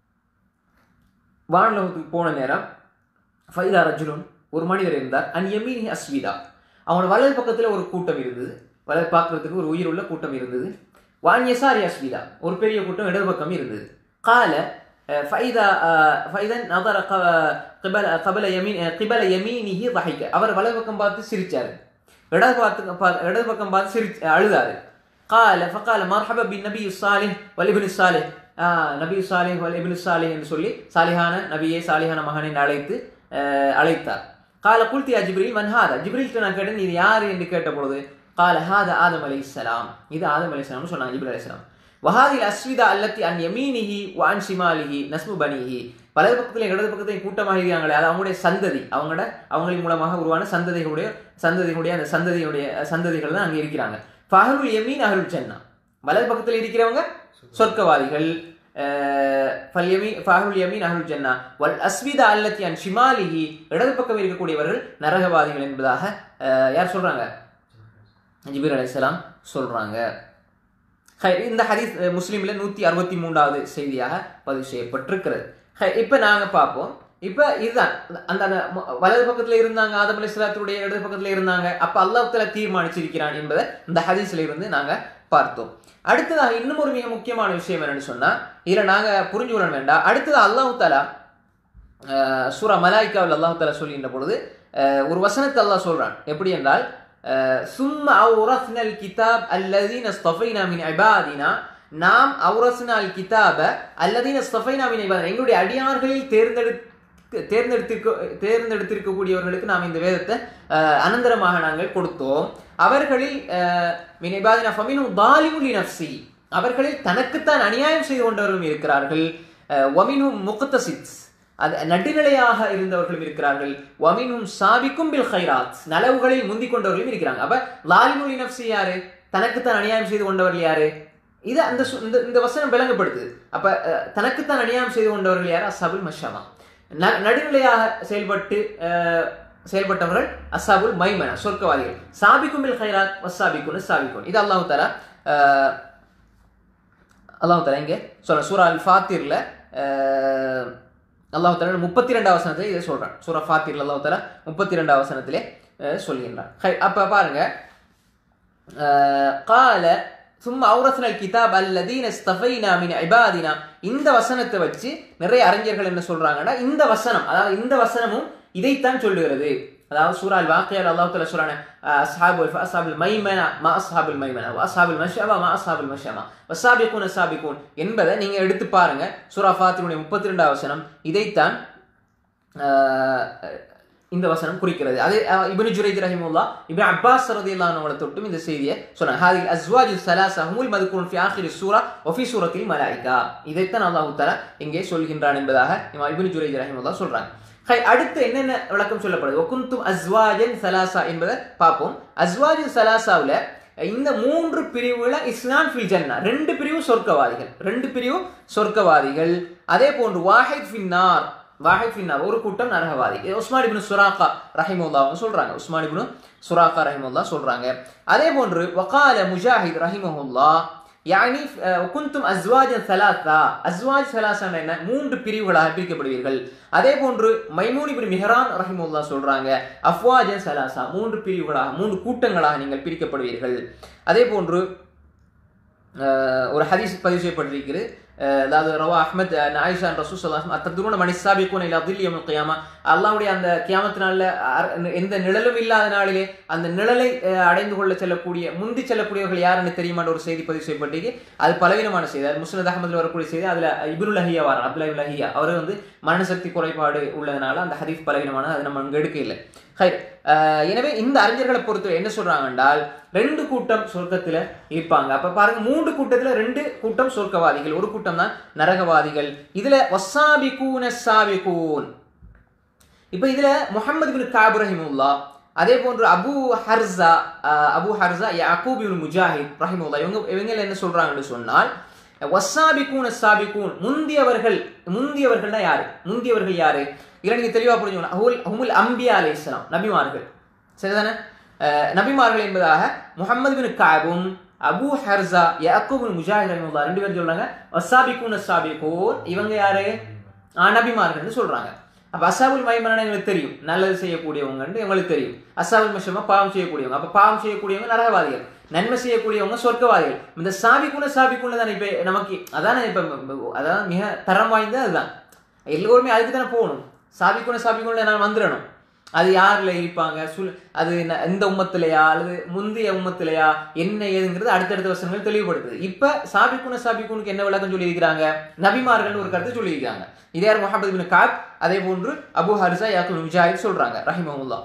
வானலோகத்துக்கு போன நேரம் ஃபைதா ரஜுலுன் ஒரு மனிதர் இருந்தார் அன் யமீனி அஸ்விதா அவனோட வலது பக்கத்துல ஒரு கூட்டம் இருந்தது வலது பார்க்கறதுக்கு ஒரு உயிர் உள்ள கூட்டம் இருந்தது வான் யசாரி அஸ்விதா ஒரு பெரிய கூட்டம் இடது பக்கம் இருந்தது கால அஹ், ஃபைதா அஹ், ஃபைதன் நதர க- கிபல கபல யமீன் அஹ், கிபல யமீனிஹி வஹிக்க அவர் வலது பக்கம் பார்த்து சிரிச்சாரு இடது பார்த்து பா- இடது பக்கம் பார்த்து சிரி அழுதாரு கால ஃபகால மர்ஹப பின் நபி சாலிஹ் வலிபின் சாலிஹ் ஆஹ், நபி சாலிஹ் வல் இப்னு சாலிஹ் என்று சொல்லி சாலிஹான நபியே சாலிஹான மகனை என்று அழைத்து அஹ், அழைத்தார் கால குல்தியா ஜிப்ரீல் மன்ஹாதா ஜிப்ரீல்கிட்ட நான் கேட்டேன் இது யாரு என்று கேட்ட பொழுது கால ஹாத ஆதம் அலை இது ஆதம் அலை சொன்னாங்க ஜிப்ரீல் அலைஹிஸ்ஸலாம் வஹாதில் அஸ்விதா அல்லத்தி அன் யமீனிஹி வான் ஷிமாலிஹி நஸ்மு பனிஹி வலது பக்கத்திலையும் இடது பக்கத்தையும் கூட்டமாக இருக்காங்களே அது அவங்களுடைய சந்ததி அவங்களோட அவங்களின் மூலமாக உருவான சந்ததிகளுடைய சந்ததிகளுடைய அந்த சந்ததியுடைய சந்ததிகள் தான் அங்கே இருக்கிறாங்க ஃபஹருல் யமீன் அஹருல் ஜன்னா வலது பக்கத்தில் இருக்கிறவங்க சொர்க்கவாதிகள் அஹ், ஃபல் யமீன் ஃபஹருல் யமீன் அஹருல் ஜன்னா வல் அஸ்விதா அல்லத்தி அன் ஷிமாலிஹி இடது பக்கம் இருக்கக்கூடியவர்கள் நரகவாதிகள் என்பதாக அஹ், யார் சொல்றாங்க ஜிபீர் அலைஹிஸ்ஸலாம் சொல்றாங்க ஹை, இந்த ஹதீஸ் அஹ், முஸ்லிம்ல நூத்தி அறுபத்தி மூன்றாவது செய்தியாக பதிவு செய்யப்பட்டிருக்கிறது ஹை, இப்ப நாங்க பார்ப்போம் இப்ப இதுதான் அந்த அந்த மு- வலது பக்கத்துல இருந்தாங்க ஆதம் அலைஹிஸ்ஸலாத்துடைய இடது பக்கத்துல இருந்தாங்க அப்ப அல்லாஹ் தஆலா தீர்மானிச்சிருக்கிறான் என்பதை இந்த ஹதீஸ்ல இருந்து நாங்க பார்த்தோம் அடுத்ததாக இன்னும் ஒரு மிக முக்கியமான விஷயம் என்னன்னு சொன்னா இதுல நாங்க புரிஞ்சு கொள்ள வேண்டாம் அடுத்தது அல்லாஹ் தாலா சூரா மலாய்க்காவில் அல்லாஹ் தாலா சொல்கின்ற பொழுது அஹ், ஒரு வசனத்தை அல்லாஹ் சொல்றான் எப்படி என்றால் அஹ், சும்ம அவுரஸ்னல் கிதாப் அல்லதீன ஸ்தஃபைனா மின் இபாதினா நாம் அவுரஸ்னால் கிதாப அல்லதீன ஸ்தஃபைனா மின் இபாதினா எங்களுடைய அடியார்களில் தேர்ந்தெடுத்து தேர்ந்தெடுத்திருக்க தேர்ந்தெடுத்திருக்கக்கூடியவர்களுக்கு நாம் இந்த வேதத்தை அஹ், அனந்தரமாக நாங்கள் கொடுத்தோம் அவர்களில் அஹ், மின் இபாதினா ஃபமினும் தாலிமுலி நஃப்சி அவர்களில் தனக்குத்தான் அநியாயம் செய்து கொண்டவர்களும் இருக்கிறார்கள் ஒமினும் முக்தசித் அது நடுநிலையாக இருந்தவர்களும் இருக்கிறார்கள் ஒமினும் சாபிக்கும் பில் ஹைராத் நலவுகளில் முந்திக் கொண்டவர்களும் இருக்கிறாங்க அப்ப லாலிமுலி நப்சி யாரு தனக்குத்தான் அநியாயம் செய்து கொண்டவர்கள் யாரு இது அந்த சு- இந்த இந்த வசனம் விளங்கப்படுது அப்ப அஹ், தனக்குத்தான் அநியாயம் செய்து கொண்டவர்கள் யார் அசாபுல் மஷாமா ந- நடுநிலையாக செயல்பட்டு அஹ், செயல்பட்டவர்கள் அசாபுல் மைமனா சொர்க்கவாதிகள் சாபிக்கும் பில் ஹைராத் வசாபிக்குன்னு சாபிக்கும் இது அல்லாஹு தாலா அஹ், அல்லாஹ் தலா இங்கே சொல்ற சூரா அல் ஃபாத்திரில் அல்லாஹ் தலா முப்பத்தி ரெண்டாம் வசனத்திலே இதை சொல்றான் சூரா ஃபாத்திரில் அல்லாஹ் தலா முப்பத்தி ரெண்டாம் வசனத்திலே அஹ், சொல்கின்றான் ஹை, அப்ப பாருங்க அஹ், கால சும்மா அவுரஸ்னல் கிதாப் அல்லதீன ஸ்தஃபைனா மின் இபாதினா இந்த வசனத்தை வச்சு நிறைய அறிஞர்கள் என்ன சொல்றாங்கன்னா இந்த வசனம் அதாவது இந்த வசனமும் இதைத்தான் சொல்லுகிறது அதாவது சூரால் வாக்கியால் அல்லாஹ் தஆலா சொல்றானே அஸ்ஹாபுல் அஸ்ஹாபுல் மைமனா மா அஸ்ஹாபுல் மைமனா வ அஸ்ஹாபுல் மஷாவா மா அஸ்ஹாபுல் மஷாமா வசாபிகுன சாபிகுன் என்பதை நீங்க எடுத்து பாருங்க சூரா ஃபாத்திருடைய முப்பத்தி ரெண்டாவது வசனம் இதைத்தான் ஆஹ், இந்த வசனம் குறிக்கிறது அதே அஹ், இப்னு ஜுரைத் ரஹிமுல்லா இப்னு அப்பாஸ் ரலியல்லாஹு அன்ஹு தொட்டும் இந்த செய்தியை சொன்னாங்க ஹாதில் அஸ்வாஜு சலாசா ஹுமுல் மதுகுன் ஃபி ஆখির சூரா வஃபி சூரத்தில் மலாயிகா இதைத்தான் அல்லாஹ் தஆலா இங்கே சொல்கின்றான் என்பதாக இமாம் இப்னு ஜுரைத் ரஹிமுல்லா சொல்றாங்க ஹை, அடுத்து என்னென்ன விளக்கம் சொல்லப்படுது ஒகுந்தும் அஸ்வாஜன் சலாசா என்பதை பார்ப்போம் அஸ்வாஜு சலாசாவுல இந்த மூன்று பிரிவுல இஸ்லாம் ஃபில் ஜன்னா ரெண்டு பிரிவு சொர்க்கவாதிகள் ரெண்டு பிரிவு சொர்க்கவாதிகள் அதே போன்று வாஹித் ஃபின்னார் வாஹித் ஃபின்னார் ஒரு கூட்டம் நரகவாதி இது உஸ்மான் இப்னு சுராக்கா ரஹிமுல்லா அவங்க சொல்றாங்க உஸ்மான் இப்னு சுராக்கா ரஹிமுல்லா சொல்றாங்க அதே போன்று வகால முஜாஹித் ரஹிமஹுல்லா யானி அஹ், குந்தும் அஸ்வாஜன் சலாத்தா அஸ்வாஜ் சலாசான என்ன மூன்று பிரிவுகளாக பிரிக்கப்படுவீர்கள் அதே போன்று மைமூன் இப்னு மிஹரான் ரஹிமுல்லா சொல்றாங்க அஃப்வாஜன் சலாசா மூன்று பிரிவுகளாக மூன்று கூட்டங்களாக நீங்கள் பிரிக்கப்படுவீர்கள் அதே போன்று அஹ், ஒரு ஹதீஸ் பதிவு செய்யப்பட்டிருக்கிறது அஹ், அதாவது ரவா அஹ்மத் அஹ், ஆயிஷா ரசூ சல்லாஹ் அத்ததுருன மணி சாபிக்கூன் இல்லா தில் யமுல் கியாமா அல்லாவுடைய அந்த கியாமத்து நாளில் அர- எந்த நிழலும் இல்லாத நாளிலே அந்த நிழலை அஹ், அடைந்து கொள்ள செல்லக்கூடிய முந்தி செல்லக்கூடியவர்கள் யாருன்னு தெரியுமான்ற ஒரு செய்தி பதிவு செய்யப்பட்டிருக்கு அது பலவீனமான செய்தி அது முஸ்னத் அகமதுல வரக்கூடிய செய்தி அதுல இபுல் லஹியா வார் அப்துல்லா லஹியா அவர் வந்து மனசக்தி குறைபாடு உள்ளதுனால அந்த ஹதீஸ் பலவீனமானது அது நம்ம அங்கே எடுக்க இல்லை ஹைர் அஹ், எனவே இந்த அறிஞர்களை பொறுத்து என்ன சொல்றாங்க என்றால் ரெண்டு கூட்டம் சொர்க்கத்துல இருப்பாங்க அப்ப பாருங்க மூன்று கூட்டத்துல ரெண்டு கூட்டம் சொர்க்கவாதிகள் ஒரு கூட்டம் தான் நரகவாதிகள் இதுல வசாபிகூன சாபிகூன் இப்ப இதுல முஹம்மது பின் காப் ரஹிமுல்லா அதே போன்று அபு ஹர்ஸா அஹ், அபு ஹர்ஸா யாக்கூப் இப்னு முஜாஹித் ரஹிமுல்லா இவங்க இவங்க என்ன சொல்றாங்கன்னு சொன்னால் வசாபிகூன சாபிகூன் முந்தியவர்கள் முந்தியவர்கள்னா யாரு முந்தியவர்கள் யாரு இதுல நீங்க தெளிவா புரிஞ்சுக்கணும் அஹுல் ஹுமுல் அம்பியா அலை இஸ்லாம் நபிமார்கள் சரிதானே அஹ், நபிமார்கள் என்பதாக முஹம்மது பின் காபும் அபு ஹர்ஸா யாக்கூப் பின் முஜாஹித் ரஹிமுல்லா ரெண்டு பேரும் சொல்றாங்க வசாபிகூன சாபிகூன் இவங்க யாரு ஆ, நபிமார்கள்னு சொல்றாங்க அப்ப அசாபுல் மைமனான எங்களுக்கு தெரியும் நல்லது செய்யக்கூடியவங்கன்னு எங்களுக்கு தெரியும் அசாபுல் மஷமா பாவம் செய்யக்கூடியவங்க அப்ப பாவம் செய்யக்கூடியவங்க நரகவாதிகள் நன்மை செய்யக்கூடியவங்க சொர்க்கவாதிகள் இந்த சாபிக்குன சாபிக்குன தானே இப்ப நமக்கு அதானே இப்ப அதான் மிக தரம் வாய்ந்த அதுதான் எல்லோருமே அதுக்கு தானே போகணும் சாபிக்குன சாபிக்குன நான் வந்துடணும் அது யார்ல இருப்பாங்க சுல் அது ந- இந்த உம்மத்திலையா அல்லது முந்தைய உம்மத்திலையா என்ன ஏதுங்கிறது அடுத்தடுத்த வருஷங்கள் தெளிவுபடுத்துது இப்ப சாபிக்குன சாபிக்குனுக்கு என்ன விளக்கம் சொல்லியிருக்கிறாங்க நபிமார்கள் ஒரு கருத்து சொல்லியிருக்காங்க இதே யார் முகமது பின் காப் அதே போன்று அபு ஹரிசா யாக்குல் முஜாஹித் சொல்றாங்க ரஹிமஹுல்லா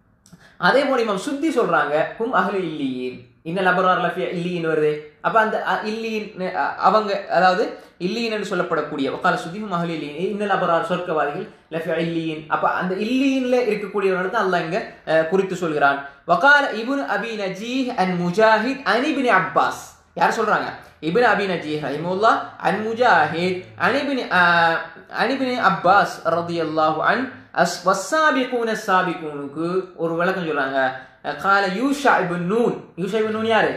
அதே போல இமாம் சுத்தி சொல்றாங்க ஹும் அஹ்லு இல்லியின் இன்னல் அபரார் லஃபிய இல்லியின் வருது அப்ப அந்த அ- இல்லியின் அ- அவங்க அதாவது இல்லியின் என்று சொல்லப்படக்கூடிய வக்கால சுத்தி ஹும் அஹ்லு இல்லியின் இன்னல் அபரார் சொர்க்கவாதிகள் லஃபிய இல்லியின் அப்ப அந்த இல்லியின்ல இருக்கக்கூடியவர்கள் தான் அல்லாஹ் இங்க அஹ், குறித்து சொல்கிறான் வகால இப்னு அபி நஜீஹ் அன் முஜாஹித் அன் இப்னு அப்பாஸ் யார் சொல்றாங்க இப்னு அபி நஜீஹ் ரஹிமுல்லா அன் முஜாஹித் அன் இப்னு அஹ், அன் இப்னு அப்பாஸ் ரலியல்லாஹு அன் அஸ் வஸ்ஸாபிகூன சாபிகூனுக்கு ஒரு விளக்கம் சொல்றாங்க கால Yusha Ibn Nun Yusha Ibn Nun யாரு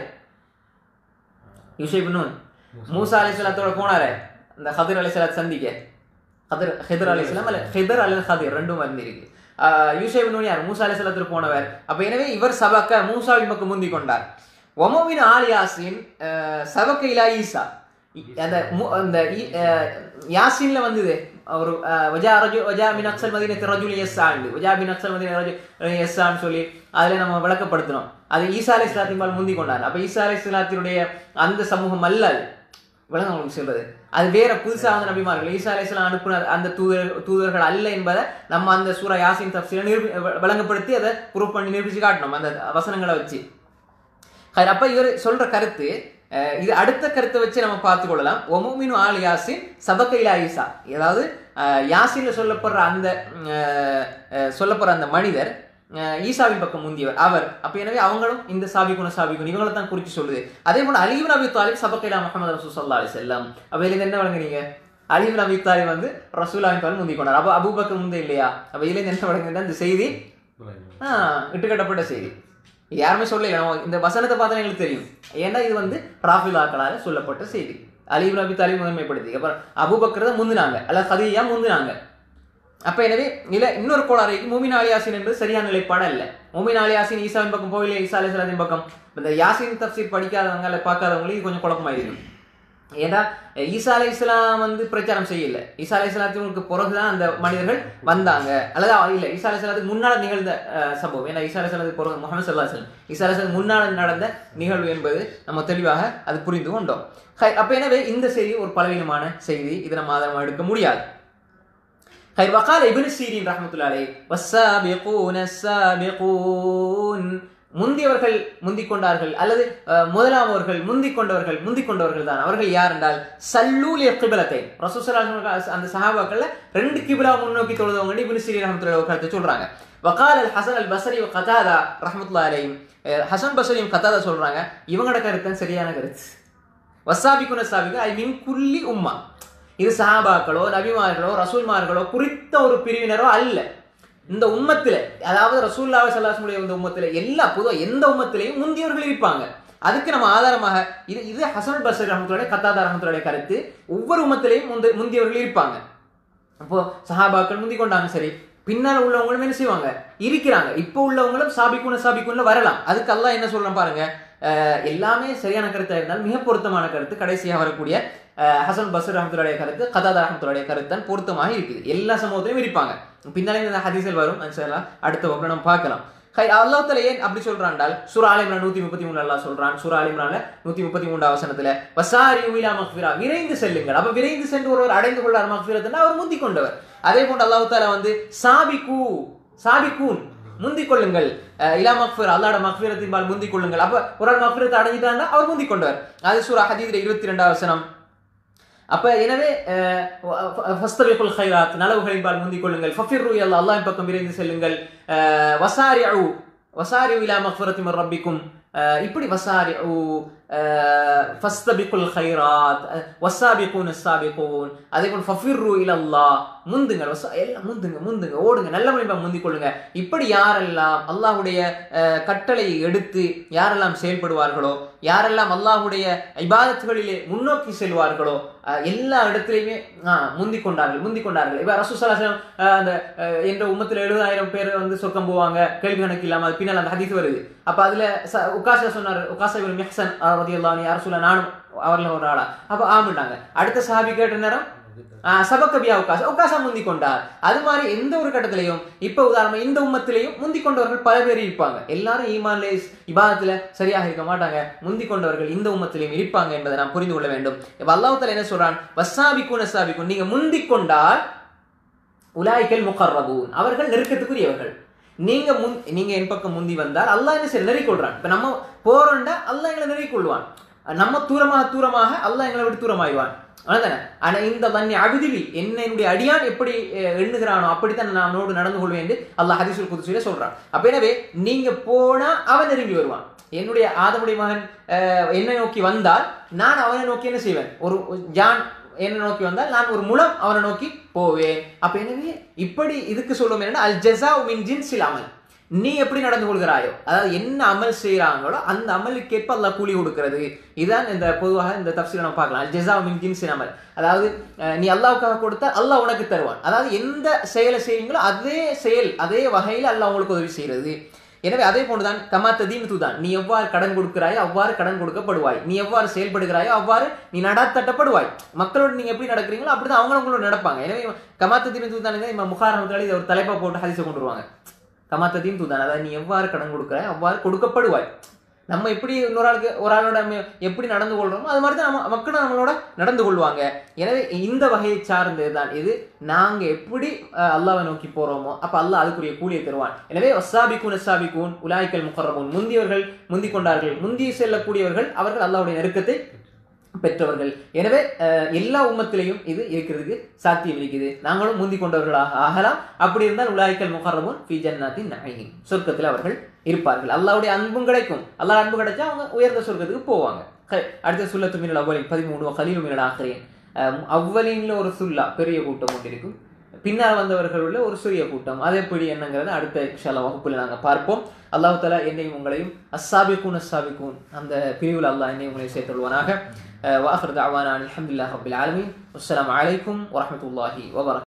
யூஷா இப்னு நூன் மூசா அலைஹிஸ்ஸலாத்தோட போனாரே இந்த ஹதிர் அலைஹிஸ்ஸலாத் சந்திக்க ஹதிர் ஹிதர் அலைஹிஸ்ஸலாம் அல்ல ஹிதர் அல்லது ஹதிர் ரெண்டும் வந்திருக்கு யூஷா இப்னு நூன் யார் மூசா அலைஹிஸ்ஸலாத்துக்கு போனவர் அப்ப எனவே இவர் சபக்க மூசாவின் பக்கம் முந்தி கொண்டார் ஒமோவின் ஆலியாசின் சபக்க இலா ஈசா இ- அந்த மு- அந்த இ- அஹ், யாசின்ல வந்தது ஒரு அஹ், வஜா ரஜு வஜா மின் அக்சல் மதீனத்து ரஜுல் எஸ்ஸாண்டு வஜா மின் அக்சல் மதீன ரஜு எஸ்ஸான்னு சொல்லி அதுல நம்ம விளக்கப்படுத்தினோம் அது ஈசா அலை இஸ்லாத்தின் மேல் முந்தி கொண்டார் அப்ப ஈசா அலை இஸ்லாத்தினுடைய அந்த சமூகம் அல்ல அது விளங்க உங்களுக்கு சொல்றது அது வேற புதுசா வந்த நபிமார்கள் ஈசா அலை இஸ்லாம் அனுப்புன அந்த தூதர் தூதர்கள் அல்ல என்பதை நம்ம அந்த சூரா யாசின் தப்சீல நிரூபி விளங்கப்படுத்தி அதை ப்ரூவ் பண்ணி நிரூபிச்சு காட்டணும் அந்த வசனங்களை வச்சு ஹைர், அப்ப இவர் சொல்ற கருத்து அஹ், இது அடுத்த கருத்தை வச்சு நம்ம பார்த்து கொள்ளலாம் ஒமுமினு ஆல் யாசின் சபக்க இலா ஈசா அதாவது அஹ், யாசின்ல சொல்லப்படுற அந்த உம், அஹ், அஹ், சொல்லப்படுற அந்த மனிதர் அஹ், ஈசாவின் பக்கம் முந்தியவர் அவர் அப்ப எனவே அவங்களும் இந்த சாபிகுண சாபிகுண் இவங்களை தான் குறித்து சொல்லுது அதே போல அலிபுன் அபி தாலிப் சபக்க இலா முகமது ரசூல் சல்லா அலி செல்லம் அப்ப இதுல என்ன வழங்குறீங்க அலிபுன் அபி தாலிப் வந்து ரசூலாவின் பால் முந்தி கொண்டார் அப்ப அபூபக்கர் முந்தி இல்லையா அப்ப இதுல இருந்து என்ன வழங்குறீங்க இந்த செய்தி ஆஹ் இட்டுக்கட்டப்பட்ட செய்தி இது யாருமே சொல்லல நம்ம இந்த வசனத்தை பார்த்தா எங்களுக்கு தெரியும் ஏன்னா இது வந்து ராஃபிலாக்களால சொல்லப்பட்ட செய்தி அலிபுன் அபி தாலிப் முதன்மைப்படுத்தி அப்புறம் அபூபக்கர் தான் முந்தினாங்க அல்ல ஹதியா முந்தினாங்க அப்ப எனவே இல்ல இன்னொரு கோளாறு மூமின் ஆலியாசின் என்பது சரியான நிலைப்பாடு அல்ல மூமின் ஆலியாசின் ஈசாவின் பக்கம் போகல ஈசா அலிஸ்லாத்தின் பக்கம் இந்த யாசின் தப்சீர் படிக்காதவங்க அல்ல பார்க்காதவங்களுக்கு இது கொஞ்சம் குழப்பமாயிருக்கும் ஏன்னா ஈசா அலை இஸ்லாம் வந்து பிரச்சாரம் செய்யல ஈசா அலை இஸ்லாத்திற்கு பிறகுதான் அந்த மனிதர்கள் வந்தாங்க அல்லது அவ- இல்ல ஈசா அலை இஸ்லாத்துக்கு முன்னால் நிகழ்ந்த அஹ், சம்பவம் ஏன்னா ஈசா அலை இஸ்லாத்துக்கு பிறகு முகமது சல்லா அலுவலம் ஈசா அலை இஸ்லாம் முன்னால் நடந்த நிகழ்வு என்பது நம்ம தெளிவாக அது புரிந்து கொண்டோம் ஹை, அப்ப எனவே இந்த செய்தி ஒரு பலவீனமான செய்தி இதை நம்ம ஆதாரமாக எடுக்க முடியாது خير وقال ابن سيرين رحمة الله عليه والسابقون السابقون முந்தியவர்கள் முந்திக் கொண்டார்கள் அல்லது அஹ், முதலாமவர்கள் முந்திக் கொண்டவர்கள் முந்திக் கொண்டவர்கள் தான் அவர்கள் யார் என்றால் சல்லூல் கிபிலத்தை ரசூசலா அந்த சஹாபாக்கள்ல ரெண்டு கிபிலா முன்னோக்கி தொழுதவங்க இப்னு சீரி ரஹமத்துல்லாஹி ஒரு கருத்தை சொல்றாங்க வகால் அல் ஹசன் அல் பசரி வ கதாதா ரஹமத்துல்லாஹி அலைஹிம் அஹ், ஹசன் பசரியும் கதாதா சொல்றாங்க இவங்களோட கருத்து தான் சரியான கருத்து வசாபிக்குன சாபிக்கு ஐ மீன் குல்லி உம்மா இது சஹாபாக்களோ நபிமார்களோ ரசூல்மார்களோ குறித்த ஒரு பிரிவினரோ அல்ல இந்த உம்மத்துல அதாவது ரசூல்லாவை சல்லாசமுடைய இந்த உம்மத்துல எல்லா பொதுவாக எந்த உம்மத்திலையும் முந்தியவர்கள் இருப்பாங்க அதுக்கு நம்ம ஆதாரமாக இது இது ஹசன் பசர் ரஹமத்துடைய கத்தாதா ரஹமத்துடைய கருத்து ஒவ்வொரு உம்மத்திலையும் முந்தி முந்தியவர்கள் இருப்பாங்க அப்போ சஹாபாக்கள் முந்தி கொண்டாங்க சரி பின்னால் உள்ளவங்களும் என்ன செய்வாங்க இருக்கிறாங்க இப்போ உள்ளவங்களும் சாபிக்குன சாபிக்குன்னு வரலாம் அதுக்கு அல்லாஹ் என்ன சொல்றேன் பாருங்க அஹ் எல்லாமே சரியான கருத்தா இருந்தாலும் மிக பொருத்தமான கருத்து கடைசியாக வரக்கூடிய அஹ் ஹசன் பசர் ரஹமத்துடைய கருத்து கதாதா ரஹமத்துடைய கருத்து தான் பொருத்தமாக இருக்குது எல்லா சமூகத்திலும் இருப்பாங்க பின்னாலே இந்த ஹதீஸில் வரும் இன்ஷால்லா அடுத்த வகுப்புல நம்ம பார்க்கலாம் ஹை அல்லாஹ் தஆலா ஏன் அப்படி சொல்றான்டால் சூரா ஆல் இம்ரான் நூத்தி முப்பத்தி மூணு அல்லாஹ் சொல்றான் சூரா ஆல் இம்ரான்ல நூத்தி முப்பத்தி மூணாவது வசனத்துல வசாரி உயிலா மக்ஃபிரா விரைந்து செல்லுங்கள் அப்ப விரைந்து சென்று ஒருவர் அடைந்து கொள்ளார் மக்ஃபிரத்துனா அவர் முந்தி கொண்டவர் அதே போன்று அல்லாஹ் தாலா வந்து சாபிகு சாபிகூன் முந்திக் கொள்ளுங்கள் அஹ் இலா மக்ஃபிர் அல்லாட மக்ஃபிரத்தின் முந்திக் கொள்ளுங்கள் அப்ப ஒரு ஆள் மக்ஃபிரத்தை அடைஞ்சிட்டாங்க அவர் முந்திக் கொண்டவர் அது சூரா ஹதீதுல இருபத்தி ரெண்டாவது வசனம் அப்ப எனவே ஃபஸ்தபிகுல் ஹைராத் நலவுகளின்பால் முந்திக் கொள்ளுங்கள் ஃபஃபிர்ரு யல்லா அல்லாஹ்வின் பக்கம் விரைந்து செல்லுங்கள் அஹ் வசாரிஉ வசாரி இலா மக்ஃபிரத்தி மின் ரப்பிக்கும் அஹ் இப்படி வசாரி ஃபஸ்தபிகுல் ஹைராத் வசாபிகூன் சாபிகூன் அதே போல் ஃபஃபிர்ரு இலல்லா முந்துங்கள் வசா எல்லாம் முந்துங்க முந்துங்க ஓடுங்க நல்ல மொழிபா முந்திக் கொள்ளுங்க இப்படி யாரெல்லாம் அல்லாஹ்வுடைய அஹ், கட்டளையை எடுத்து யாரெல்லாம் செயல்படுவார்களோ யாரெல்லாம் அல்லாஹ்வுடைய இபாதத்துகளிலே முன்னோக்கி செல்வார்களோ அஹ், எல்லா இடத்துலையுமே ஆஹ், முந்திக் கொண்டார்கள் முந்திக் கொண்டார்கள் இப்ப ரசூசலாசனம் அந்த அஹ், என்ற உம்மத்துல எழுபதாயிரம் பேர் வந்து சொர்க்கம் போவாங்க கேள்வி கணக்கு இல்லாம அது பின்னால் அந்த ஹதீஸ் வருது அப்ப அதுல ச- உக்காசா சொன்னார் உக்காசா இவர் மிஹ்சன் ரதியல்லாஹு யார் சொல்ல நானும் அவர்ல ஒரு ஆளா அப்ப ஆமிட்டாங்க அடுத்த சஹாபி கேட்ட நேரம் சபக்கபியா உக்காசா உக்காசா முந்தி கொண்டார் அது மாதிரி எந்த ஒரு கட்டத்திலையும் இப்ப உதாரணமா இந்த உம்மத்திலையும் முந்தி கொண்டவர்கள் பல பேர் இருப்பாங்க எல்லாரும் ஈமான்ல இபாதத்துல சரியாக இருக்க மாட்டாங்க முந்தி கொண்டவர்கள் இந்த உம்மத்திலையும் இருப்பாங்க என்பதை நாம் புரிந்து கொள்ள வேண்டும் இப்ப அல்லாஹ் தஆலா என்ன சொல்றான் வசாபிக்கும் நசாபிக்கும் நீங்க முந்தி கொண்டால் உலாய்க்கல் முகர்ரபூன் அவர்கள் நெருக்கத்துக்குரியவர்கள் நீங்க முன் நீங்க என் பக்கம் முந்தி வந்தால் அல்லாஹ் என்ன செய்ய நெருக்கி கொள்றான் இப்ப நம்ம போறோம்டா அல்லாஹ் எங்களை நெருக்கி கொள்வான் நம்ம தூரமாக தூரமாக அல்லாஹ் எங்களை விட்டு தூரமாயிடுவான் அவ்வளவுதானே ஆனா இந்த தண்ணி அபிதிவி என்னுடைய அடியான் எப்படி அஹ், எண்ணுகிறானோ அப்படித்தான் நான் அவனோடு நடந்து கொள்வேன் என்று அல்லாஹ் ஹதீசுல் குதுசியில சொல்றான் அப்ப எனவே நீங்க போனா அவன் நெருங்கி வருவான் என்னுடைய ஆதமுடைய மகன் அஹ், என்னை நோக்கி வந்தால் நான் அவனை நோக்கி என்ன செய்வேன் ஒரு ஜான் என்னை நோக்கி வந்தால் நான் ஒரு முலம் அவனை நோக்கி போவேன் அப்ப எனவே இப்படி இதுக்கு சொல்லுவோம் என்னன்னா அல் ஜஸா மின் ஜின்சில் அமல் நீ எப்படி நடந்து கொள்கிறாயோ அதாவது என்ன அமல் செய்றாங்களோ அந்த அமலுக்கேற்ப அல்லாஹ் கூலி கொடுக்கிறது இதுதான் இந்த பொதுவாக இந்த தப்சீலை நம்ம பார்க்கலாம் அல் ஜஸா மின் ஜின்சில் அமல் அதாவது அஹ், நீ அல்லாவுக்காக கொடுத்தா அல்லாஹ் உனக்கு தருவான் அதாவது எந்த செயலை செய்றீங்களோ அதே செயல் அதே வகையில் அல்லாஹ் உங்களுக்கு உதவி செய்கிறது எனவே அதே போன்றுதான் கமாத்த தீன் தூதான் நீ எவ்வாறு கடன் கொடுக்கிறாயோ அவ்வாறு கடன் கொடுக்கப்படுவாய் நீ எவ்வாறு செயல்படுகிறாயோ அவ்வாறு நீ நடாத்தட்டப்படுவாய் மக்களோடு நீங்க எப்படி நடக்கிறீங்களோ அப்படிதான் அவங்க உங்களோட நடப்பாங்க எனவே கமாத்த தீன் தூதான் இவன் முகாரமத்தால் இதை ஒரு தலைப்பா போட்டு ஹரிசை கொண்டு வருவாங்க கமாத்த தீன் தூதான் அதாவது நீ எவ்வாறு கடன் கொடுக்கிறாய் அவ்வாறு கொடுக்கப்படுவாய் நம்ம எப்படி இன்னொரு ஆளுக்கு ஒரு ஆளோட நம்ம எப்படி நடந்து கொள்றோமோ அது மாதிரி தான் நம்ம மக்களும் நம்மளோட நடந்து கொள்வாங்க எனவே இந்த வகையை சார்ந்தது தான் இது நாங்க எப்படி அஹ், அல்லாஹ்வை நோக்கி போறோமோ அப்ப அல்லாஹ் அதுக்குரிய கூலியை தருவான் எனவே வசாபிக்கூன் அசாபிக்கூன் உலாய்க்கல் முகர்ரபூன் முந்தியவர்கள் முந்தி கொண்டார்கள் முந்தி செல்லக்கூடியவர்கள் அவர்கள் அல்லாஹ்வுடைய நெருக்கத்தை பெற்றவர்கள் எனவே அஹ், எல்லா உம்மத்திலையும் இது இருக்கிறதுக்கு சாத்தியம் இருக்குது நாங்களும் முந்தி கொண்டவர்களாக ஆகலாம் அப்படி இருந்தால் உலாய்க்கல் முகர்ரபூன் ஃபி ஜன்னாத்தின் நஹீம் சொர்க்கத்தில் அவர்கள் இருப்பார்கள் அல்லாஹ்வுடைய அன்பும் கிடைக்கும் அல்லாஹ் அன்பு கிடைச்சா அவங்க உயர்ந்த சொர்க்கத்துக்கு போவாங்க ஹை, அடுத்த சுல்லத்து மின்னல் அவ்வளின் பதிமூணு கலீலும் மின்னல் ஆகிறேன் அவ்வளின்ல ஒரு சுல்லா பெரிய கூட்டம் ஒன்று இருக்கும் பின்னால் வந்தவர்கள் உள்ள ஒரு சிறிய கூட்டம் அது எப்படி என்னங்கிறத அடுத்த இன்ஷால்லா வகுப்புல நாங்க பார்ப்போம் அல்லாஹ் தஆலா என்னையும் உங்களையும் அஸ்ஸாபிகூன் அஸ்ஸாபிகூன் அந்த பிரிவில் அல்லாஹ் என்னையும் உங்களையும் சேர்த்துள்வானாக வாஹர் தாவானா அல்ஹம்துலில்லாஹி ரப்பில் ஆலமீன் அஸ்ஸலாமு அலைக்கும் வரஹ்மத்துல்லாஹி வபரகாத்துஹு